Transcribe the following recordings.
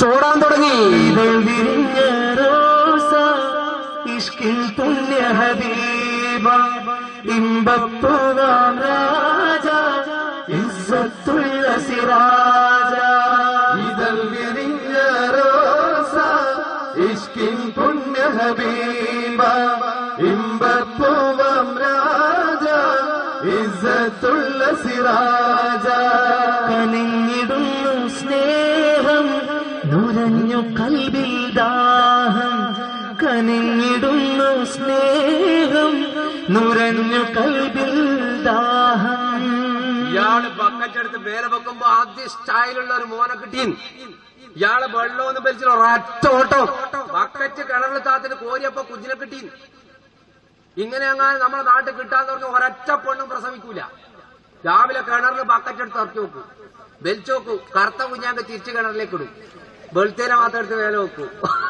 ചോടാൻ തുടങ്ങി ഇതൾ വിരിഞ്ഞ റോസ ഇഷ്കിൽ പുണ്യ ഹബീബ ഇമ്പപ്പൂവാം രാജ ഇസ്സത്തുള്ള സിറാജ ഇതൾ വിരിഞ്ഞ റോസ ഇഷ്കിൻ പുണ്യ ഹബീബ ഇമ്പപ്പൂവം രാജ ഇസ്സത്തുള്ള സിറാജ കനിഞ്ഞിടുന്നു സ്നേഹം നുരഞ്ഞു കൽവിൽ ദാഹം കനിഞ്ഞിടുന്നു സ്നേഹം നുരഞ്ഞു കൽവിൽ ദാഹം ഇയാള് ബക്കറ്റെടുത്ത് മേലെ വെക്കുമ്പോ ആദ്യ സ്റ്റൈലുള്ള ഒരു മോനെ കിട്ടീൻ ഇയാള് വെള്ളമൊന്നും വലിച്ചില്ല ഒരൊറ്റ ഓട്ടം ബക്കറ്റ് കിണറിൽ താത്തിന് കോരിയപ്പോ കുഞ്ഞിനെ കിട്ടീൻ ഇങ്ങനെ അങ്ങനെ നമ്മുടെ നാട്ടിൽ കിട്ടാന്ന് പറഞ്ഞ ഒരൊറ്റ പെണ്ണും പ്രസവിക്കൂല രാവിലെ കിണറിൽ ബക്കറ്റ് എടുത്ത് ഇറക്കി വെക്കും വലിച്ചു വെക്കും കറുത്ത കുഞ്ഞാക്ക് തിരിച്ച് കിണറിലേക്ക് ഇടും വെളുത്തേനെ മാത്രം എടുത്ത് മേലെ വെക്കും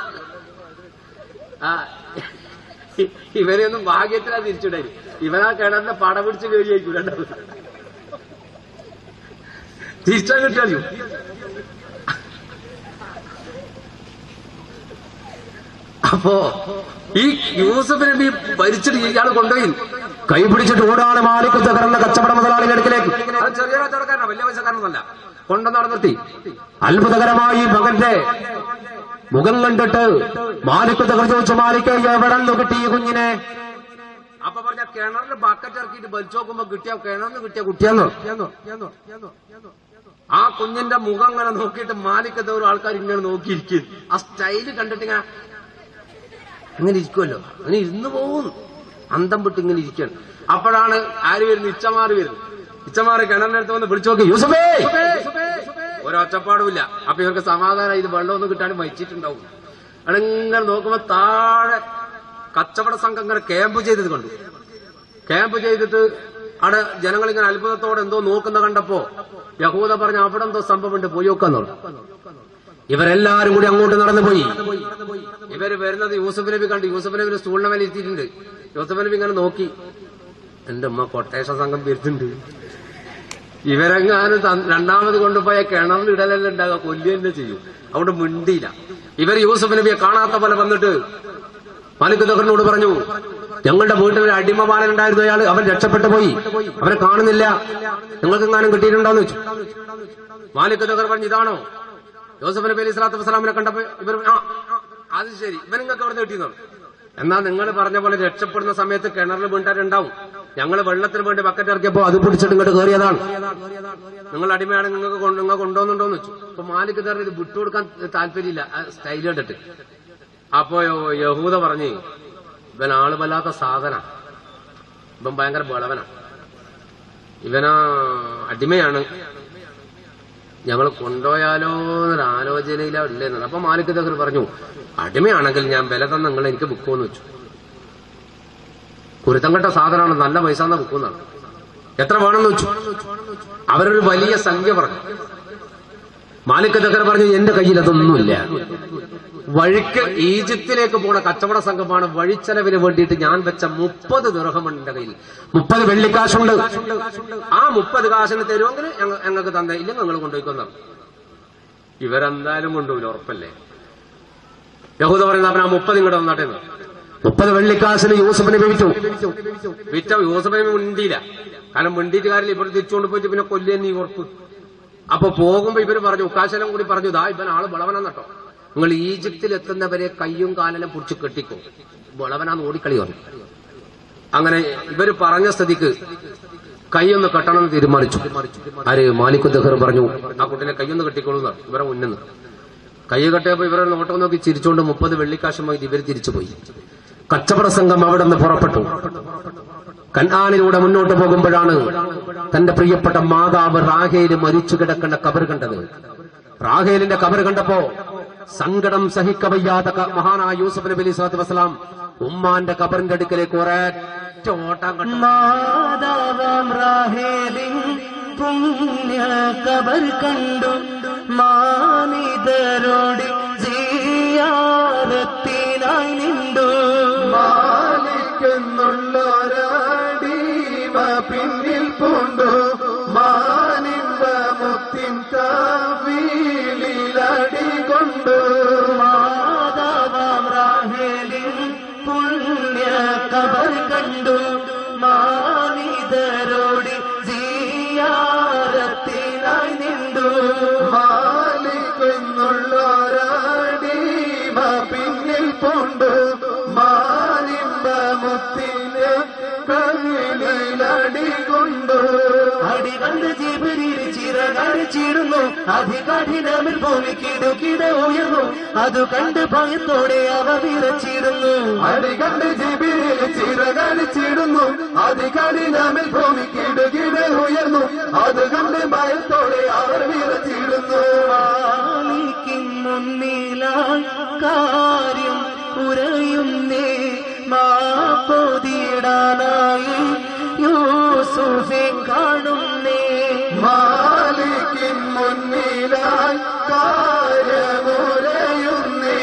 ആ ഇവരെയൊന്നും ഭാഗ്യത്തിലാ തിരിച്ചിടരുത് ഇവനാ കിണറിന്റെ പട പിടിച്ച് കയറിയായിരിക്കും രണ്ടാമത് തിരിച്ചാ കിട്ടിയോ അപ്പോ ഈ യൂസഫ് നബി ഭരിച്ചിട്ട് ഇയാൾ കൊണ്ടുപോയി കൈ പിടിച്ചിട്ട് ഓടാണ് മാലിക്ക് തകർന്ന കച്ചവട മുതലാളിയുടെ അടുക്കിലേക്ക് അത് ചെറിയ കച്ചവടക്കാരനാ വലിയ പൈസക്കാരനല്ല കൊണ്ടു നടന്നിട്ട് അത്ഭുതകരമായി മകന്റെ മുഖം കണ്ടിട്ട് മാലിക്ക് തകർ ചോദിച്ചു മാലിക്ക് എവിടെ നിന്ന് കിട്ടി ഈ കുഞ്ഞിനെ അപ്പൊ പറഞ്ഞ കിണറിൽ ബക്കറ്റ് ഇറക്കിയിട്ട് വലിച്ചു നോക്കുമ്പോ കിട്ടിയ കിണറിന് കിട്ടിയ കുട്ടിയാന്നോ ആ കുഞ്ഞിന്റെ മുഖം ഇങ്ങനെ നോക്കിയിട്ട് മാലിക്കത്തെ ഒരു ആൾക്കാർ ഇങ്ങനെ നോക്കിയിരിക്കും ആ സ്റ്റൈല് കണ്ടിട്ട് ഇങ്ങനെ അങ്ങനെ ഇരിക്കുമല്ലോ അങ്ങനെ ഇരുന്ന് പോകും അന്തം വിട്ട് ഇങ്ങനെ ഇരിക്കണം അപ്പോഴാണ് ആര് വരുന്നു ഇച്ചമാറ് വരുന്നു ഇച്ചമാറ് കിണറിനടുത്ത് വന്ന് വിളിച്ചു നോക്കി യൂസഫേ ഒരൊച്ചപ്പാടുമില്ല അപ്പൊ ഇവർക്ക് സമാധാനം ഇത് വെള്ളമൊന്നും കിട്ടാനും വഹിച്ചിട്ടുണ്ടാവും അങ്ങനെ നോക്കുമ്പോ താഴെ കച്ചവട സംഘം ഇങ്ങനെ ക്യാമ്പ് ചെയ്തത് കണ്ടു ക്യാമ്പ് ചെയ്തിട്ട് അവിടെ ജനങ്ങൾ ഇങ്ങനെ അത്ഭുതത്തോടെ എന്തോ നോക്കുന്ന കണ്ടപ്പോ യഹൂദ പറഞ്ഞ അവിടെ എന്തോ സംഭവമുണ്ട് പോയി നോക്കാന്ന് പറഞ്ഞു ഇവരെല്ലാരും കൂടി അങ്ങോട്ട് നടന്നു പോയി ഇവര് വരുന്നത് യൂസഫ് നബി കണ്ടു യൂസഫ് നബി സ്റ്റൂളിനെ മേലെ എത്തിയിട്ടുണ്ട് യൂസഫ് നബി ഇങ്ങനെ നോക്കി എന്റെ ഉമ്മ കൊട്ടേഷൻ സംഘം വരുന്നുണ്ട് ഇവരെങ്ങാനും ത- രണ്ടാമത് കൊണ്ടുപോയ കിണറിൽ ഇടലല്ല ഉണ്ടാകുക കൊല്ലുക തന്നെ ചെയ്യും അവിടെ മിണ്ടിയില്ല ഇവർ യൂസഫ് നബിയെ കാണാത്ത പോലെ വന്നിട്ട് മാലിക് ദഹറിനോട് പറഞ്ഞു ഞങ്ങളുടെ വീട്ടിൽ ഒരു അടിമ ബാലനുണ്ടായിരുന്നു അയാൾ അവൻ രക്ഷപ്പെട്ടു പോയി അവനെ കാണുന്നില്ല നിങ്ങൾക്ക് എങ്ങാനും കിട്ടിയിട്ടുണ്ടോന്ന് വെച്ചു മാലിക് ദഹർ പറഞ്ഞു ഇതാണോ യോസഫ് നബി അലൈഹി സ്വലാത്തു വസ്സലാമിനെ കണ്ടപ്പോ ഇവർ ആ ആ, അത് ശരി ഇവൻ നിങ്ങൾക്ക് അവിടെ കിട്ടിയെന്നു എന്നാ നിങ്ങൾ പറഞ്ഞ പോലെ രക്ഷപ്പെടുന്ന സമയത്ത് കിണറിൽ വീണ്ടാരുണ്ടാവും ഞങ്ങൾ വെള്ളത്തിന് വേണ്ടി ബക്കറ്റ് ഇറക്കിയപ്പോ അത് പിടിച്ചിട്ട് ഇങ്ങോട്ട് കയറിയതാണ് നിങ്ങൾ അടിമയാണ് നിങ്ങൾക്ക് കൊണ്ട് നിങ്ങൾ കൊണ്ടുവന്നുണ്ടോന്ന് വെച്ചു അപ്പൊ മാലിക് ദഹർ ഇത് വിട്ടുകൊടുക്കാൻ താല്പര്യമില്ല സ്റ്റൈൽ കണ്ടിട്ട് അപ്പോ യോ- യഹൂദ പറഞ്ഞ് ഇവൻ ആള് വല്ലാത്ത സാധന ഇവൻ ഭയങ്കര ബളവന ഇവനാ അടിമയാണ് ഞങ്ങൾ കൊണ്ടുപോയാലോ എന്നൊരു ആലോചനയിലാ ഉള്ളതെന്നത് അപ്പൊ മാലിക് ദഹർ പറഞ്ഞു അടിമയാണെങ്കിൽ ഞാൻ വില തന്ന നിങ്ങൾ എനിക്ക് ബുക്കുമെന്ന് വെച്ചു കുരുത്തം കെട്ട സാധനമാണ് നല്ല പൈസ എന്നാ ബുക്കുന്നാണ് എത്ര വേണമെന്ന് വെച്ചു അവരൊരു വലിയ സംഖ്യ പറഞ്ഞു മാലിക് ദഹർ പറഞ്ഞു എന്റെ കയ്യിൽ അതൊന്നുമില്ല വഴിക്ക് ഈജിപ്തിലേക്ക് പോണ കച്ചവട സംഘമാണ് വഴിച്ചെലവിന് വേണ്ടിയിട്ട് ഞാൻ വെച്ച മുപ്പത് ദുർഹമുണ്ട് എന്റെ കയ്യിൽ മുപ്പത് വെള്ളിക്കാശുണ്ട് ആ മുപ്പത് കാശിന് തരുമെങ്കിൽ ഞങ്ങ- ഞങ്ങൾക്ക് തന്നേ ഇല്ലെങ്കിൽ നിങ്ങൾ കൊണ്ടുപോയിക്കൊന്നു ഇവരെന്തായാലും കൊണ്ടുപോയില്ല ഉറപ്പല്ലേ യഹൂദ പറയുന്ന അവൻ ആ മുപ്പത് ഇങ്ങോട്ട് വന്നാട്ടെ എന്ന്. മുപ്പത് വെള്ളിക്കാശിന് യൂസഫിനെ വിറ്റു വിറ്റ യൂസഫിനെ മിണ്ടിയില്ല കാരണം മിണ്ടിയിട്ട് കാര്യമില്ല ഇവർ തിരിച്ചുകൊണ്ട് പോയിട്ട് പിന്നെ കൊല്ലുന്ന ഈ ഉറപ്പ് അപ്പൊ പോകുമ്പോ ഇവര് പറഞ്ഞു ഉക്കാശലം കൂടി പറഞ്ഞു ദാ ഇവൻ ആള് വളവനെന്നട്ടോ നിങ്ങൾ ഈജിപ്തിൽ എത്തുന്നവരെ കയ്യും കാലെല്ലാം പിടിച്ച് കെട്ടിക്കോ വളവനാന്ന് ഓടിക്കളി പറഞ്ഞു അങ്ങനെ ഇവര് പറഞ്ഞ സ്ഥിതിക്ക് കൈയൊന്ന് കെട്ടണമെന്ന് തീരുമാനിച്ചു ആര് മാലിക് ദഹർ പറഞ്ഞു ആ കുട്ടിനെ കൈയൊന്ന് കെട്ടിക്കോളൂന്ന് ഇവരെ മുന്നിന്ന് കൈ കെട്ടിയപ്പോ ഇവരെ നോട്ടം നോക്കി ചിരിച്ചുകൊണ്ട് മുപ്പത് വെള്ളിക്കാശുമായി ഇവർ തിരിച്ചുപോയി കച്ചവട സംഘം അവിടെ നിന്ന് പുറപ്പെട്ടു കൻആാനിലൂടെ മുന്നോട്ട് പോകുമ്പോഴാണ് തന്റെ പ്രിയപ്പെട്ട മാതാവ് റാഹേല് മരിച്ചു കിടക്കുന്ന കബർ കണ്ടത് റാഹേലിന്റെ കബർ കണ്ടപ്പോ സങ്കടം സഹിക്കവയ്യാത്ത ക- മഹാനായ യൂസഫ് നബി അലൈഹി സ്വലാത്തു വസ്സലാം ഉമ്മാന്റെ കബറിന്റെ അടുക്കലേക്ക് ഒരൊറ്റ ഓട്ടാൻ കണ്ടു മാതാവാം റാഹേലിൻ പുണ്യ കബർ കണ്ടു മാനിതരോട് ജിയാരത്തിനായി നിണ്ടു മാലിക്കുന്നുള്ളൊരടിമ പിന്നിൽ പൂണ്ടു മാനിന്ദ മുത്തിൻ കാവീലിലടി കൊണ്ടു പിന്നിൽ പൂണ്ടു മാനിമ്പ മുത്തിനെ കണ്ണിലടി കൊണ്ടു അടി കണ്ട് ജിബിരിൽ ചിറകടിച്ചിടുന്നു അതികഠിനമിൽ ഭൂമി കിടുകിട ഉയർന്നു അത് കണ്ട് ഭയത്തോടെ അവ വിറച്ചിടുന്നു അടികണ്ട് ജിബിരിൽ ചിറകടിച്ചിടുന്നു അതികഠിനമിൽ ഭൂമി കിടുകിട ഉയർന്നു അത് കണ്ട് ഭയത്തോടെ അവർ വിറച്ചിടുന്നു മാലിക്കിൻ മുന്നിലായി കാര്യം ഉറയുന്നേ മാപ്പൊതിയിടാനായി യൂസുഫെ കാണുന്നേ മാലിക്കിൻ മുന്നിലായി കാര്യമുരയുന്നേ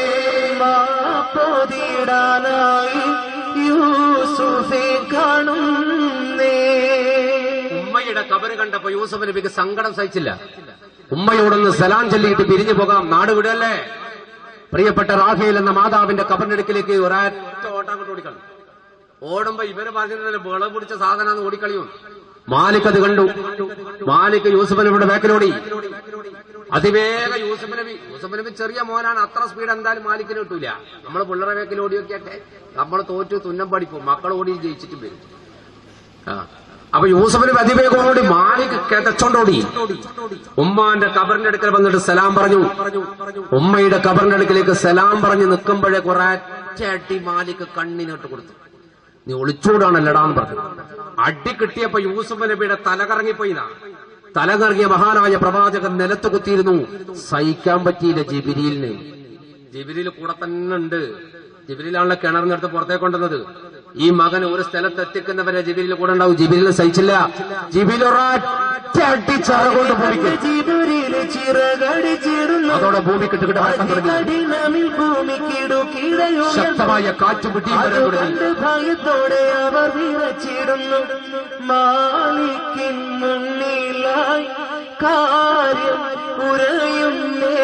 മാപ്പൊതിയിടാനായി യൂസുഫെ കാണുന്നേ ഉമ്മയുടെ കബറ് കണ്ടപ്പോ യൂസഫ് നബിക്ക് സങ്കടം സഹിച്ചില്ല ഉമ്മയോടൊന്ന് സലാം ചൊല്ലിയിട്ട് പിരിഞ്ഞു പോകാം നാട് വിടല്ലേ പ്രിയപ്പെട്ട റാഖേൽ എന്ന മാതാവിന്റെ കബറിനടുക്കിലേക്ക് ഒരൊറ്റ ഓട്ടം കൊണ്ട് ഓടിക്കളഞ്ഞു ഓടുമ്പോ ഇവര് പറഞ്ഞിട്ടുണ്ടല്ലോ വിള പിടിച്ച സാധനം ഓടിക്കളിയും മാലിക് അത് കണ്ടു മാലിക് യൂസഫ് നബിയുടെ ബാക്കിലോടി അതിവേഗ യൂസഫ് നബി യൂസഫ് നബി ചെറിയ മോനാണ് അത്ര സ്പീഡ് എന്തായാലും മാലിക്കിന് കിട്ടൂല നമ്മൾ പിള്ളേരെ ബാക്കിൽ ഓടി നോക്കിയാട്ടെ നമ്മൾ തോറ്റു തുന്നം പഠിപ്പും മക്കൾ ഓടി ജയിച്ചിട്ടും വരും ആ. അപ്പൊ യൂസഫിന് അതിവേഗം ഓടി മാലിക് കിതച്ചോണ്ടോടി ഉമ്മാന്റെ കബറിന്റെ അടുക്കൽ വന്നിട്ട് സലാം പറഞ്ഞു ഉമ്മയുടെ കബറിന്റെ അടുക്കലേക്ക് സലാം പറഞ്ഞു നിൽക്കുമ്പോഴേ കുറെ അടി മാലിക് കണ്ണിനിട്ട് കൊടുത്തു നീ ഒളിച്ചോടാണല്ലടാന്ന് പറഞ്ഞു അടി കിട്ടിയപ്പോ യൂസുഫ് നബിയുടെ തല കറങ്ങിപ്പോയിനാ തല കറങ്ങിയ മഹാനായ പ്രവാചകൻ നിലത്ത് കുത്തിയിരുന്നു സഹിക്കാൻ പറ്റിയില്ല ജിബിരിലിന് ജിബിരിൽ കൂടെ തന്നെ ഉണ്ട് ജിബിരിലാണല്ലോ കിണറിനടുത്ത് പുറത്തേക്ക് കൊണ്ടുവന്നത് ഈ മകൻ ഒരു സ്ഥലത്ത് എത്തിക്കുന്നവരെ ജിബിരിൽ കൂടെ ഉണ്ടാവും ജിബിരിൽ സഹിച്ചില്ല ജിബിൽ ഒരൊറ്റ അടി ചാറ കൊണ്ട് ഭൂമിക്ക് ജിബിരില് ചിറകടിച്ചിടുന്നു അതോടെ ഭൂമി കിട്ടുകിട്ട് നടക്കാൻ തുടങ്ങി അതികഠിനമിൽ ഭൂമി കിടുകിടയുയർന്നു ശക്തമായ കാറ്റും പിടിയും വരാൻ തുടങ്ങി അതുകൊണ്ട് ഭയത്തോടെ അവർ വിറച്ചിടുന്നു മാലിക്കിൻ മുന്നിലായി കാര്യം ഉറയുന്നേ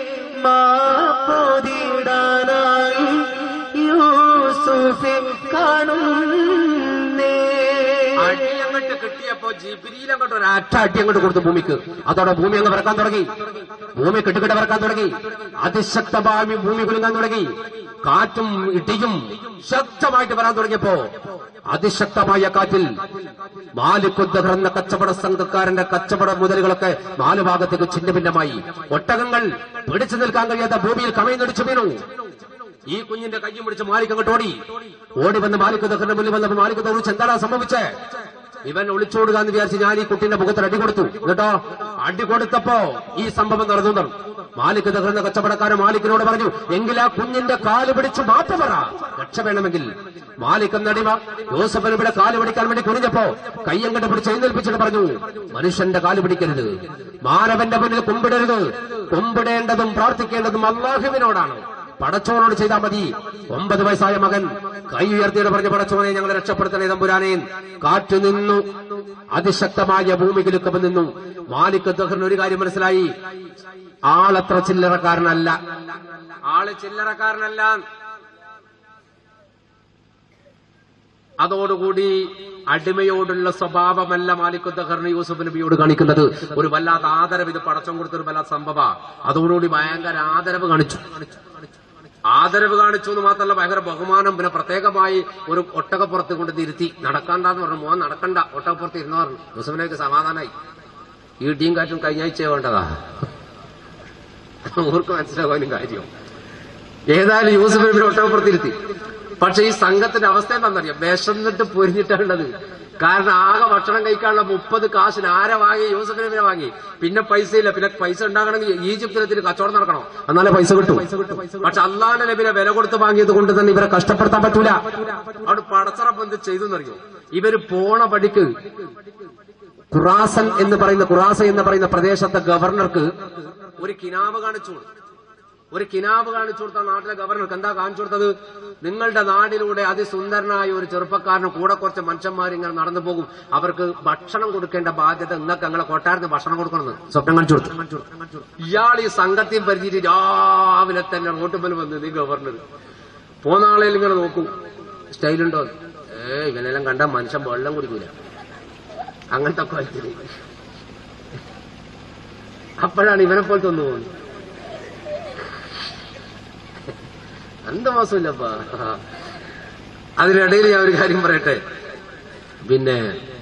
മാപ്പോതിടാനായി യൂസുഫെ കാണുന്നേ അടി അങ്ങോട്ട് കിട്ടിയപ്പോ ജിബിരിയിൽ അങ്ങോട്ട് ഒരു അറ്റ അടി അങ്ങോട്ട് കൊടുത്തു ഭൂമിക്ക് അതോടെ ഭൂമി അങ്ങ് പറക്കാൻ തുടങ്ങി ഭൂമി കെട്ടുകെട്ട് പറക്കാൻ തുടങ്ങി അതിശക്തമായി ഭൂമി കുലുങ്ങാൻ തുടങ്ങി കാറ്റും ഇടിയും ശക്തമായിട്ട് വരാൻ തുടങ്ങിയപ്പോ അതിശക്തമായ കാറ്റിൽ മാലിക്കുദ്ദഹർ എന്ന കച്ചവട സംഘക്കാരന്റെ കച്ചവട മുതലുകളൊക്കെ നാല് ഭാഗത്തേക്ക് ഛിന്നഭിന്നമായി ഒട്ടകങ്ങൾ പിടിച്ചു നിൽക്കാൻ കഴിയാത്ത ഭൂമിയിൽ കമയുന്നടിച്ചു വീണു ഈ കുഞ്ഞിന്റെ കയ്യും പിടിച്ച് മാലിക് അങ്ങോട്ട് ഓടി ഓടി വന്ന് മാലിക് ദഹറിന്റെ മുന്നിൽ വന്നപ്പോ മാലിക് തോറിച്ച് എന്താടാ സംഭവിച്ചേ ഇവൻ ഒളിച്ചോടുക എന്ന് വിചാരിച്ച് ഞാൻ ഈ കുട്ടിന്റെ മുഖത്തിൽ അടി കൊടുത്തു കേട്ടോ അടി കൊടുത്തപ്പോ ഈ സംഭവം നടന്നു എന്ന് പറഞ്ഞു. മാലിക് ദഹറിന്റെ കച്ചവടക്കാരൻ മാലിക്കിനോട് പറഞ്ഞു എങ്കിൽ ആ കുഞ്ഞിന്റെ കാല് പിടിച്ച് മാറ്റം പറ രക്ഷ വേണമെങ്കിൽ മാലിക് എന്നടിമ യോസഫൻ ഇവിടെ കാല് പിടിക്കാൻ വേണ്ടി കുനിഞ്ഞപ്പോ കയ്യങ്കട്ട് പിടിച്ച് എഴുന്നേൽപ്പിച്ചിട്ട് പറഞ്ഞു മനുഷ്യന്റെ കാല് പിടിക്കരുത് മാനവന്റെ മുന്നിൽ കുമ്പിടരുത് കുമ്പിടേണ്ടതും പ്രാർത്ഥിക്കേണ്ടതും അള്ളാഹുവിനോടാണ് പടച്ചോനോട് ചെയ്താൽ മതി ഒമ്പത് വയസ്സായ മകൻ കൈ ഉയർത്തിയിട്ട് പറഞ്ഞ പടച്ചോനെ ഞങ്ങളെ രക്ഷപ്പെടുത്തണേ തമ്പുരാനെ കാറ്റു നിന്നു അതിശക്തമായ ഭൂമിയിലൊക്കെ നിന്നു മാലിക് ദഹറിന് ഒരു കാര്യം മനസ്സിലായി ആളത്ര ചില്ലറക്കാരനല്ല ആള് ചില്ലറക്കാരനല്ല അതോടുകൂടി അടിമയോടുള്ള സ്വഭാവമല്ല മാലിക് ദഹറിന് യൂസുഫ് നബിയോട് കാണിക്കുന്നത് ഒരു വല്ലാത്ത ആദരവ് ഇത് പടച്ചം കൊടുത്തൊരു വല്ലാത്ത സംഭവ അതോടുകൂടി ഭയങ്കര ആദരവ് കാണിച്ചു ആദരവ് കാണിച്ചു എന്ന് മാത്രമല്ല ഭയങ്കര ബഹുമാനം പിന്നെ പ്രത്യേകമായി ഒരു ഒട്ടകപ്പുറത്ത് കൊണ്ട് തിരുത്തി നടക്കണ്ടെന്ന് പറഞ്ഞു മോൻ നടക്കണ്ട ഒട്ടകപ്പുറത്ത് ഇരുന്ന് പറഞ്ഞു യൂസുഫിനേക്ക് സമാധാനായി ഈ ഇടിയും കാറ്റും കഴിഞ്ഞ ആഴ്ച വേണ്ടതാ ഓർക്ക് മനസ്സിലാകാനും കാര്യം ഏതായാലും യൂസുഫ് നബിനെ ഒട്ടകപ്പുറത്തിരുത്തി പക്ഷെ ഈ സംഘത്തിന്റെ അവസ്ഥ എന്താണെന്നറിയാം വിശന്നിട്ട് പൊരിഞ്ഞിട്ടുള്ളത് കാരണം ആകെ ഭക്ഷണം കഴിക്കാനുള്ള മുപ്പത് കാശിന് ആരെ വാങ്ങി യൂസഫ് നബിനെ വാങ്ങി പിന്നെ പൈസ ഇല്ല പിന്നെ പൈസ ഉണ്ടാകണമെങ്കിൽ ഈജിപ്തിലെത്തിന് കച്ചവടം നടക്കണം എന്നാലേ പൈസ കിട്ടും പക്ഷെ അള്ളാഹുന്റെ നബിനെ വില കൊടുത്ത് വാങ്ങിയത് കൊണ്ട് തന്നെ ഇവരെ കഷ്ടപ്പെടുത്താൻ പറ്റൂല അവിടെ പടച്ചറപ്പ് എന്ത് ചെയ്തു എന്നറിയോ ഇവര് പോണ പടിക്ക് ഖുറാസൻ എന്ന് പറയുന്ന ഖുറാസ എന്ന് പറയുന്ന പ്രദേശത്തെ ഗവർണർക്ക് ഒരു കിനാവ് കാണിച്ചു കൊടുത്തു. ഒരു കിനാവ് കാണിച്ചു കൊടുത്ത നാട്ടിലെ ഗവർണർക്ക് എന്താ കാണിച്ചു കൊടുത്തത് നിങ്ങളുടെ നാടിലൂടെ അതിസുന്ദരനായ ഒരു ചെറുപ്പക്കാരന് കൂടെ കുറച്ച് മനുഷ്യന്മാർ ഇങ്ങനെ നടന്നു പോകും അവർക്ക് ഭക്ഷണം കൊടുക്കേണ്ട ബാധ്യത നിങ്ങൾക്ക് ഞങ്ങളെ കൊട്ടാരത്തിന് ഭക്ഷണം കൊടുക്കണമെന്ന് സ്വപ്നം കാണിച്ചു കൊടുത്തു ഇയാൾ ഈ സംഘത്തിൽ പരിചിട്ട് രാവിലെ തന്നെ റോട്ടുമ്മൽ വന്നത് ഈ ഗവർണർ പോന്ന ആളെല്ലാം ഇങ്ങനെ നോക്കും സ്റ്റൈലുണ്ടോ ഏ ഇവനെല്ലാം കണ്ട മനുഷ്യൻ വെള്ളം കുടിക്കൂല അങ്ങനത്തെ കൊലത്തിൽ അപ്പോഴാണ് ഇവനെ പോലത്തെ ഒന്ന് പോകുന്നത് രണ്ട് മാസമില്ലപ്പാ അതിനിടയിൽ ഞാൻ ഒരു കാര്യം പറയട്ടെ പിന്നെ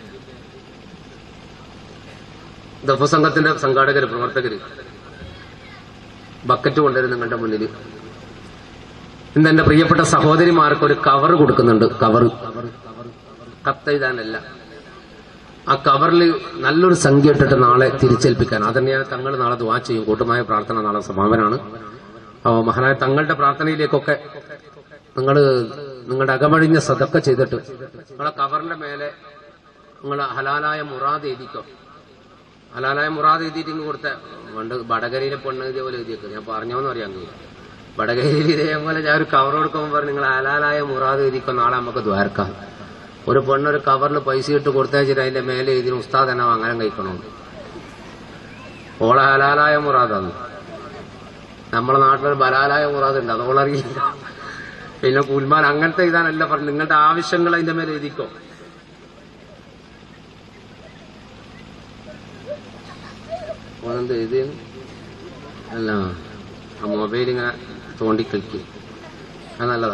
ദഫസംഘത്തിന്റെ സംഘാടകര് പ്രവർത്തകര് ബക്കറ്റ് കൊണ്ടുവരും നിങ്ങളുടെ മുന്നിൽ ഇന്ന് എന്റെ പ്രിയപ്പെട്ട സഹോദരിമാർക്ക് ഒരു കവർ കൊടുക്കുന്നുണ്ട് കവർ കത്തെഴുതാനല്ല ആ കവറിൽ നല്ലൊരു സംഖ്യ ഇട്ടിട്ട് നാളെ തിരിച്ചേൽപ്പിക്കാൻ അതന്നെയാണ് തങ്ങൾ നാളെ ദ്വാ ചെയ്യും കൂട്ടമായ പ്രാർത്ഥന നാളെ സമാപനാണ് അപ്പോ മഹാനായ തങ്ങളുടെ പ്രാർത്ഥനയിലേക്കൊക്കെ നിങ്ങൾ നിങ്ങളുടെ അകമഴിഞ്ഞ സതക്ക ചെയ്തിട്ട് നിങ്ങളെ കവറിന്റെ മേലെ നിങ്ങൾ ഹലാലായ മുറാദ് എഴുതിക്കോ ഹലാലായ മുറാദ് എഴുതിയിട്ട് ഇങ്ങ് കൊടുത്ത പണ്ട് വടകരയിലെ പെണ്ണ് ഇതേപോലെ എഴുതിയേക്കും ഞാൻ പറഞ്ഞോന്ന് അറിയാൻ കഴിയും വടകരയിൽ ഇതേപോലെ ഞാൻ ഒരു കവർ കൊടുക്കുമ്പോൾ പറഞ്ഞു നിങ്ങൾ ഹലാലായ മുറാദ് എഴുതിക്കോ നാളെ നമുക്ക് ദ്വാരക്കാം ഒരു പെണ്ണൊരു കവറിൽ പൈസ ഇട്ട് കൊടുത്തേച്ചിട്ട് അതിന്റെ മേലെ എഴുതിന് ഉസ്താദ് തന്നെ അങ്ങനെ കഴിക്കണമെന്ന് ഓളെ ഹലാലായ മുറാദാണ് നമ്മളെ നാട്ടിലൊരു ബലാലായ മുറാദ് ഉണ്ട് അത് ഓളറിയില്ല പിന്നെ കുൽമാൻ അങ്ങനത്തെ ഇതാണല്ല പറഞ്ഞു നിങ്ങളുടെ ആവശ്യങ്ങൾ അതിന്റെ മേലെ എഴുതിക്കോ ഓനെന്ത് എഴുതിയത് അല്ല ആ മൊബൈൽ ഇങ്ങനെ തോണ്ടി കളിക്കും അത് നല്ലതാ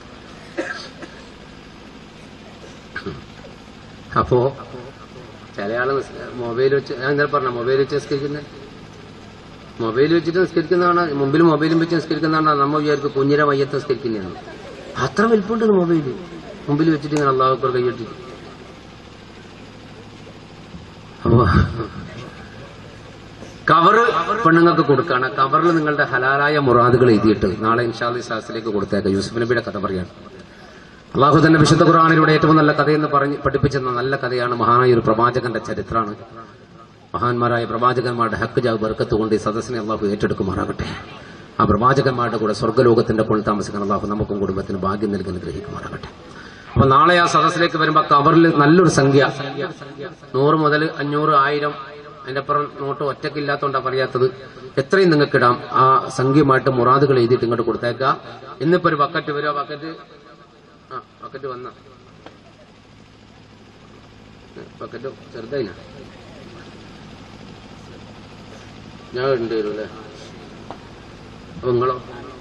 അപ്പോ ചില ആള് മൊബൈൽ വെച്ച് ഞാൻ ഇന്നലെ പറഞ്ഞ മൊബൈൽ വെച്ച് നിസ്കരിക്കുന്നത് മൊബൈൽ വെച്ചിട്ട് നിസ്കരിക്കുന്നതാണ് മുമ്പിൽ മൊബൈലും വെച്ച് നിസ്കരിക്കുന്നതാണ് നമ്മ വിചാരിക്കും കുഞ്ഞിരെ മയ്യത്ത് നിസ്കരിക്കുന്നതാണ് അത്ര വലിപ്പമുണ്ട് മൊബൈല് മുമ്പിൽ വെച്ചിട്ട് ഇങ്ങനെ അള്ളാഹുക്കർ കൈയ്യട്ടിട്ട് അപ്പോ കവറ് പെണ്ണുങ്ങൾക്ക് കൊടുക്കാണ് കവറിൽ നിങ്ങളുടെ ഹലാലായ മുറാദുകൾ എഴുതിയിട്ട് നാളെ ഇൻഷാദി സാസിലേക്ക് കൊടുത്തേക്കാം യൂസുഫ് നബിയുടെ കഥ പറയാണ് അള്ളാഹു തന്നെ വിശുദ്ധ ഖുർആാനിലൂടെ ഏറ്റവും നല്ല കഥയെന്ന് പറഞ്ഞ് പഠിപ്പിച്ചെന്ന നല്ല കഥയാണ് മഹാനായ ഒരു പ്രവാചകന്റെ ചരിത്രമാണ് മഹാന്മാരായ പ്രവാചകന്മാരുടെ ഹക്ക് ജാവ് ബർക്കത്ത് കൊണ്ട് ഈ സദസ്സിനെ അള്ളാഹു ഏറ്റെടുക്കുമാറാകട്ടെ ആ പ്രവാചകന്മാരുടെ കൂടെ സ്വർഗ്ഗലോകത്തിന്റെ കൊൾ താമസിക്കാൻ അള്ളാഹു നമുക്കും കുടുംബത്തിന് ഭാഗ്യം നൽകി അനുഗ്രഹിക്കുമാറാകട്ടെ അപ്പൊ നാളെ ആ സദസ്സിലേക്ക് വരുമ്പോ കവറിൽ നല്ലൊരു സംഖ്യ നൂറ് മുതൽ അഞ്ഞൂറ് ആയിരം അതിന്റെ അപ്പുറം നോട്ട് ഒറ്റക്കില്ലാത്തോണ്ടാ പറയാത്തത് എത്രയും നിങ്ങൾക്ക് ഇടാം ആ സംഖ്യമായിട്ട് മുറാദുകൾ എഴുതിയിട്ട് ഇങ്ങോട്ട് കൊടുത്തേക്കാം ഇന്നിപ്പോ ഒരു ബക്കറ്റ് വരും ആ ബക്കറ്റ് ആ ബക്കറ്റ് വന്ന ബക്കറ്റ് ചെറുതായിന ഞാൻ ഉണ്ട് വരും അല്ലേ അപ്പൊ നിങ്ങളോ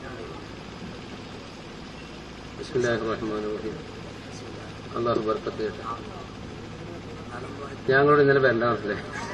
ബിസ്മില്ലാഹിർ റഹ്മാനിർ റഹീം അള്ളാഹു ബർക്കത്ത് ചെയ്യട്ടെ ഞങ്ങളോട് ഇന്നലെ വരണ്ട മനസ്സിലെ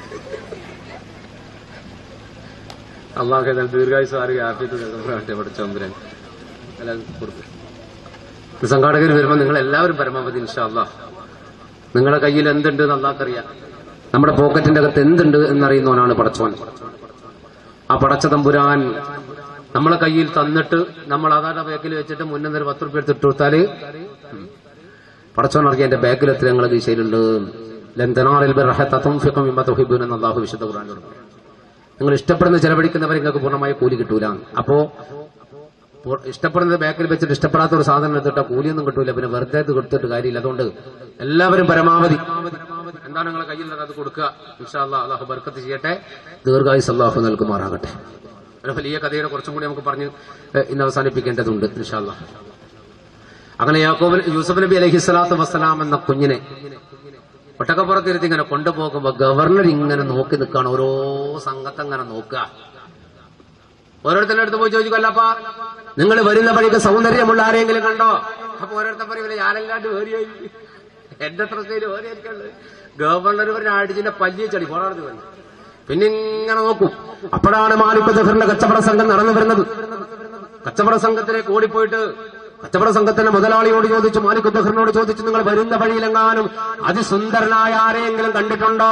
അള്ളാഹ് ഏതായാലും ദീർഘായുസ് ആറ് ആഫിയത്ത് നൽകപ്പെടട്ടെ പഠിച്ചോമ്പരൻ എല്ലാം കൊടുക്കും ഇത് സംഘാടകർ വരുമ്പോൾ നിങ്ങൾ എല്ലാവരും പരമാവധി ഇൻഷാല്ല നിങ്ങളുടെ കയ്യിൽ എന്തുണ്ട് എന്ന് അള്ളാഹ്ക്കറിയാം നമ്മുടെ പോക്കറ്റിന്റെ അകത്ത് എന്തുണ്ട് എന്നറിയുന്നവനാണ് പടച്ചോൻ ആ പടച്ച തമ്പുരാൻ നമ്മളെ കയ്യിൽ തന്നിട്ട് നമ്മൾ അതാരുടെ ബാക്കിൽ വെച്ചിട്ട് മുന്നേ ഒരു പത്ത് റുപ്യ എടുത്തിട്ട് കൊടുത്താല് ഉം. പടച്ചോൻ അറിയാം എന്റെ ബാക്കിൽ എത്ര ഞങ്ങളെ ദിശയിലുണ്ട് ലന്തനാറിൽ എന്ന് അള്ളാഹു വിശുദ്ധ ഖുർആാനോട് പറയും. നിങ്ങൾ ഇഷ്ടപ്പെടുന്ന ചെലവഴിക്കുന്നവർ നിങ്ങൾക്ക് പൂർണ്ണമായ കൂലി കിട്ടൂല അപ്പോ പൂ- ഇഷ്ടപ്പെടുന്നത് ബാക്കിൽ വെച്ചിട്ട് ഇഷ്ടപ്പെടാത്ത ഒരു സാധനം എടുത്തിട്ട് കൂലിയൊന്നും കിട്ടൂല പിന്നെ വെറുതെ ഇത് കൊടുത്തിട്ട് കാര്യമില്ല അതുകൊണ്ട് എല്ലാവരും പരമാവധി എന്താണ് നിങ്ങളെ കയ്യിലുള്ളത് അത് കൊടുക്കുക ഇൻഷാ അല്ലാ അള്ളാഹു ബർക്കത്ത് ചെയ്യട്ടെ ദീർഘായുസ് അള്ളാഹു നൽകുമാറാകട്ടെ ഒരു വലിയ കഥയുടെ കുറച്ചും കൂടി നമുക്ക് പറഞ്ഞ് ഏഹ്, ഇന്ന് അവസാനിപ്പിക്കേണ്ടതുണ്ട് ഇൻഷാ അല്ലാ അങ്ങനെ യാക്കോബ് യൂസഫ് നബി അലഹി സ്വലാത്തു വസ്സലാം എന്ന കുഞ്ഞിനെ ഒട്ടക്കപ്പുറത്തിരുത്തി ഇങ്ങനെ കൊണ്ടുപോകുമ്പോ ഗവർണർ ഇങ്ങനെ നോക്കി നിൽക്കുകയാണ് ഓരോ സംഘത്തെ ഇങ്ങനെ നോക്കുക ഓരോരുത്തരുടെ അടുത്ത് പോയി ചോദിക്കല്ലപ്പ നിങ്ങൾ വരുന്ന വഴിക്ക് സൗന്ദര്യമുള്ള ആരെങ്കിലും കണ്ടോ അപ്പൊ ഓരോരുത്തർ പറയൂല ഞാനെല്ലാണ്ട് വേറിയായി എന്റെ അത്രത്തേര് വേറിയായിരിക്കുള്ളു ഗവർണർ പറഞ്ഞ അടിച്ചിന്റെ പല്ലിയെ ചടി പോണാർന്ന് പറഞ്ഞു പിന്നെ ഇങ്ങനെ നോക്കും അപ്പോഴാണ് മാലിക് ദഹറിന്റെ കച്ചവട സംഘം നടന്നു വരുന്നത് കച്ചവട സംഘത്തിലേക്ക് ഓടിപ്പോയിട്ട് കച്ചവട സംഘത്തിന്റെ മുതലാളിയോട് ചോദിച്ചു മാലിക് ദഹറിനോട് ചോദിച്ചു നിങ്ങൾ വരുന്ന വഴിയിലെങ്ങാനും അതിസുന്ദരനായ ആരെയെങ്കിലും കണ്ടിട്ടുണ്ടോ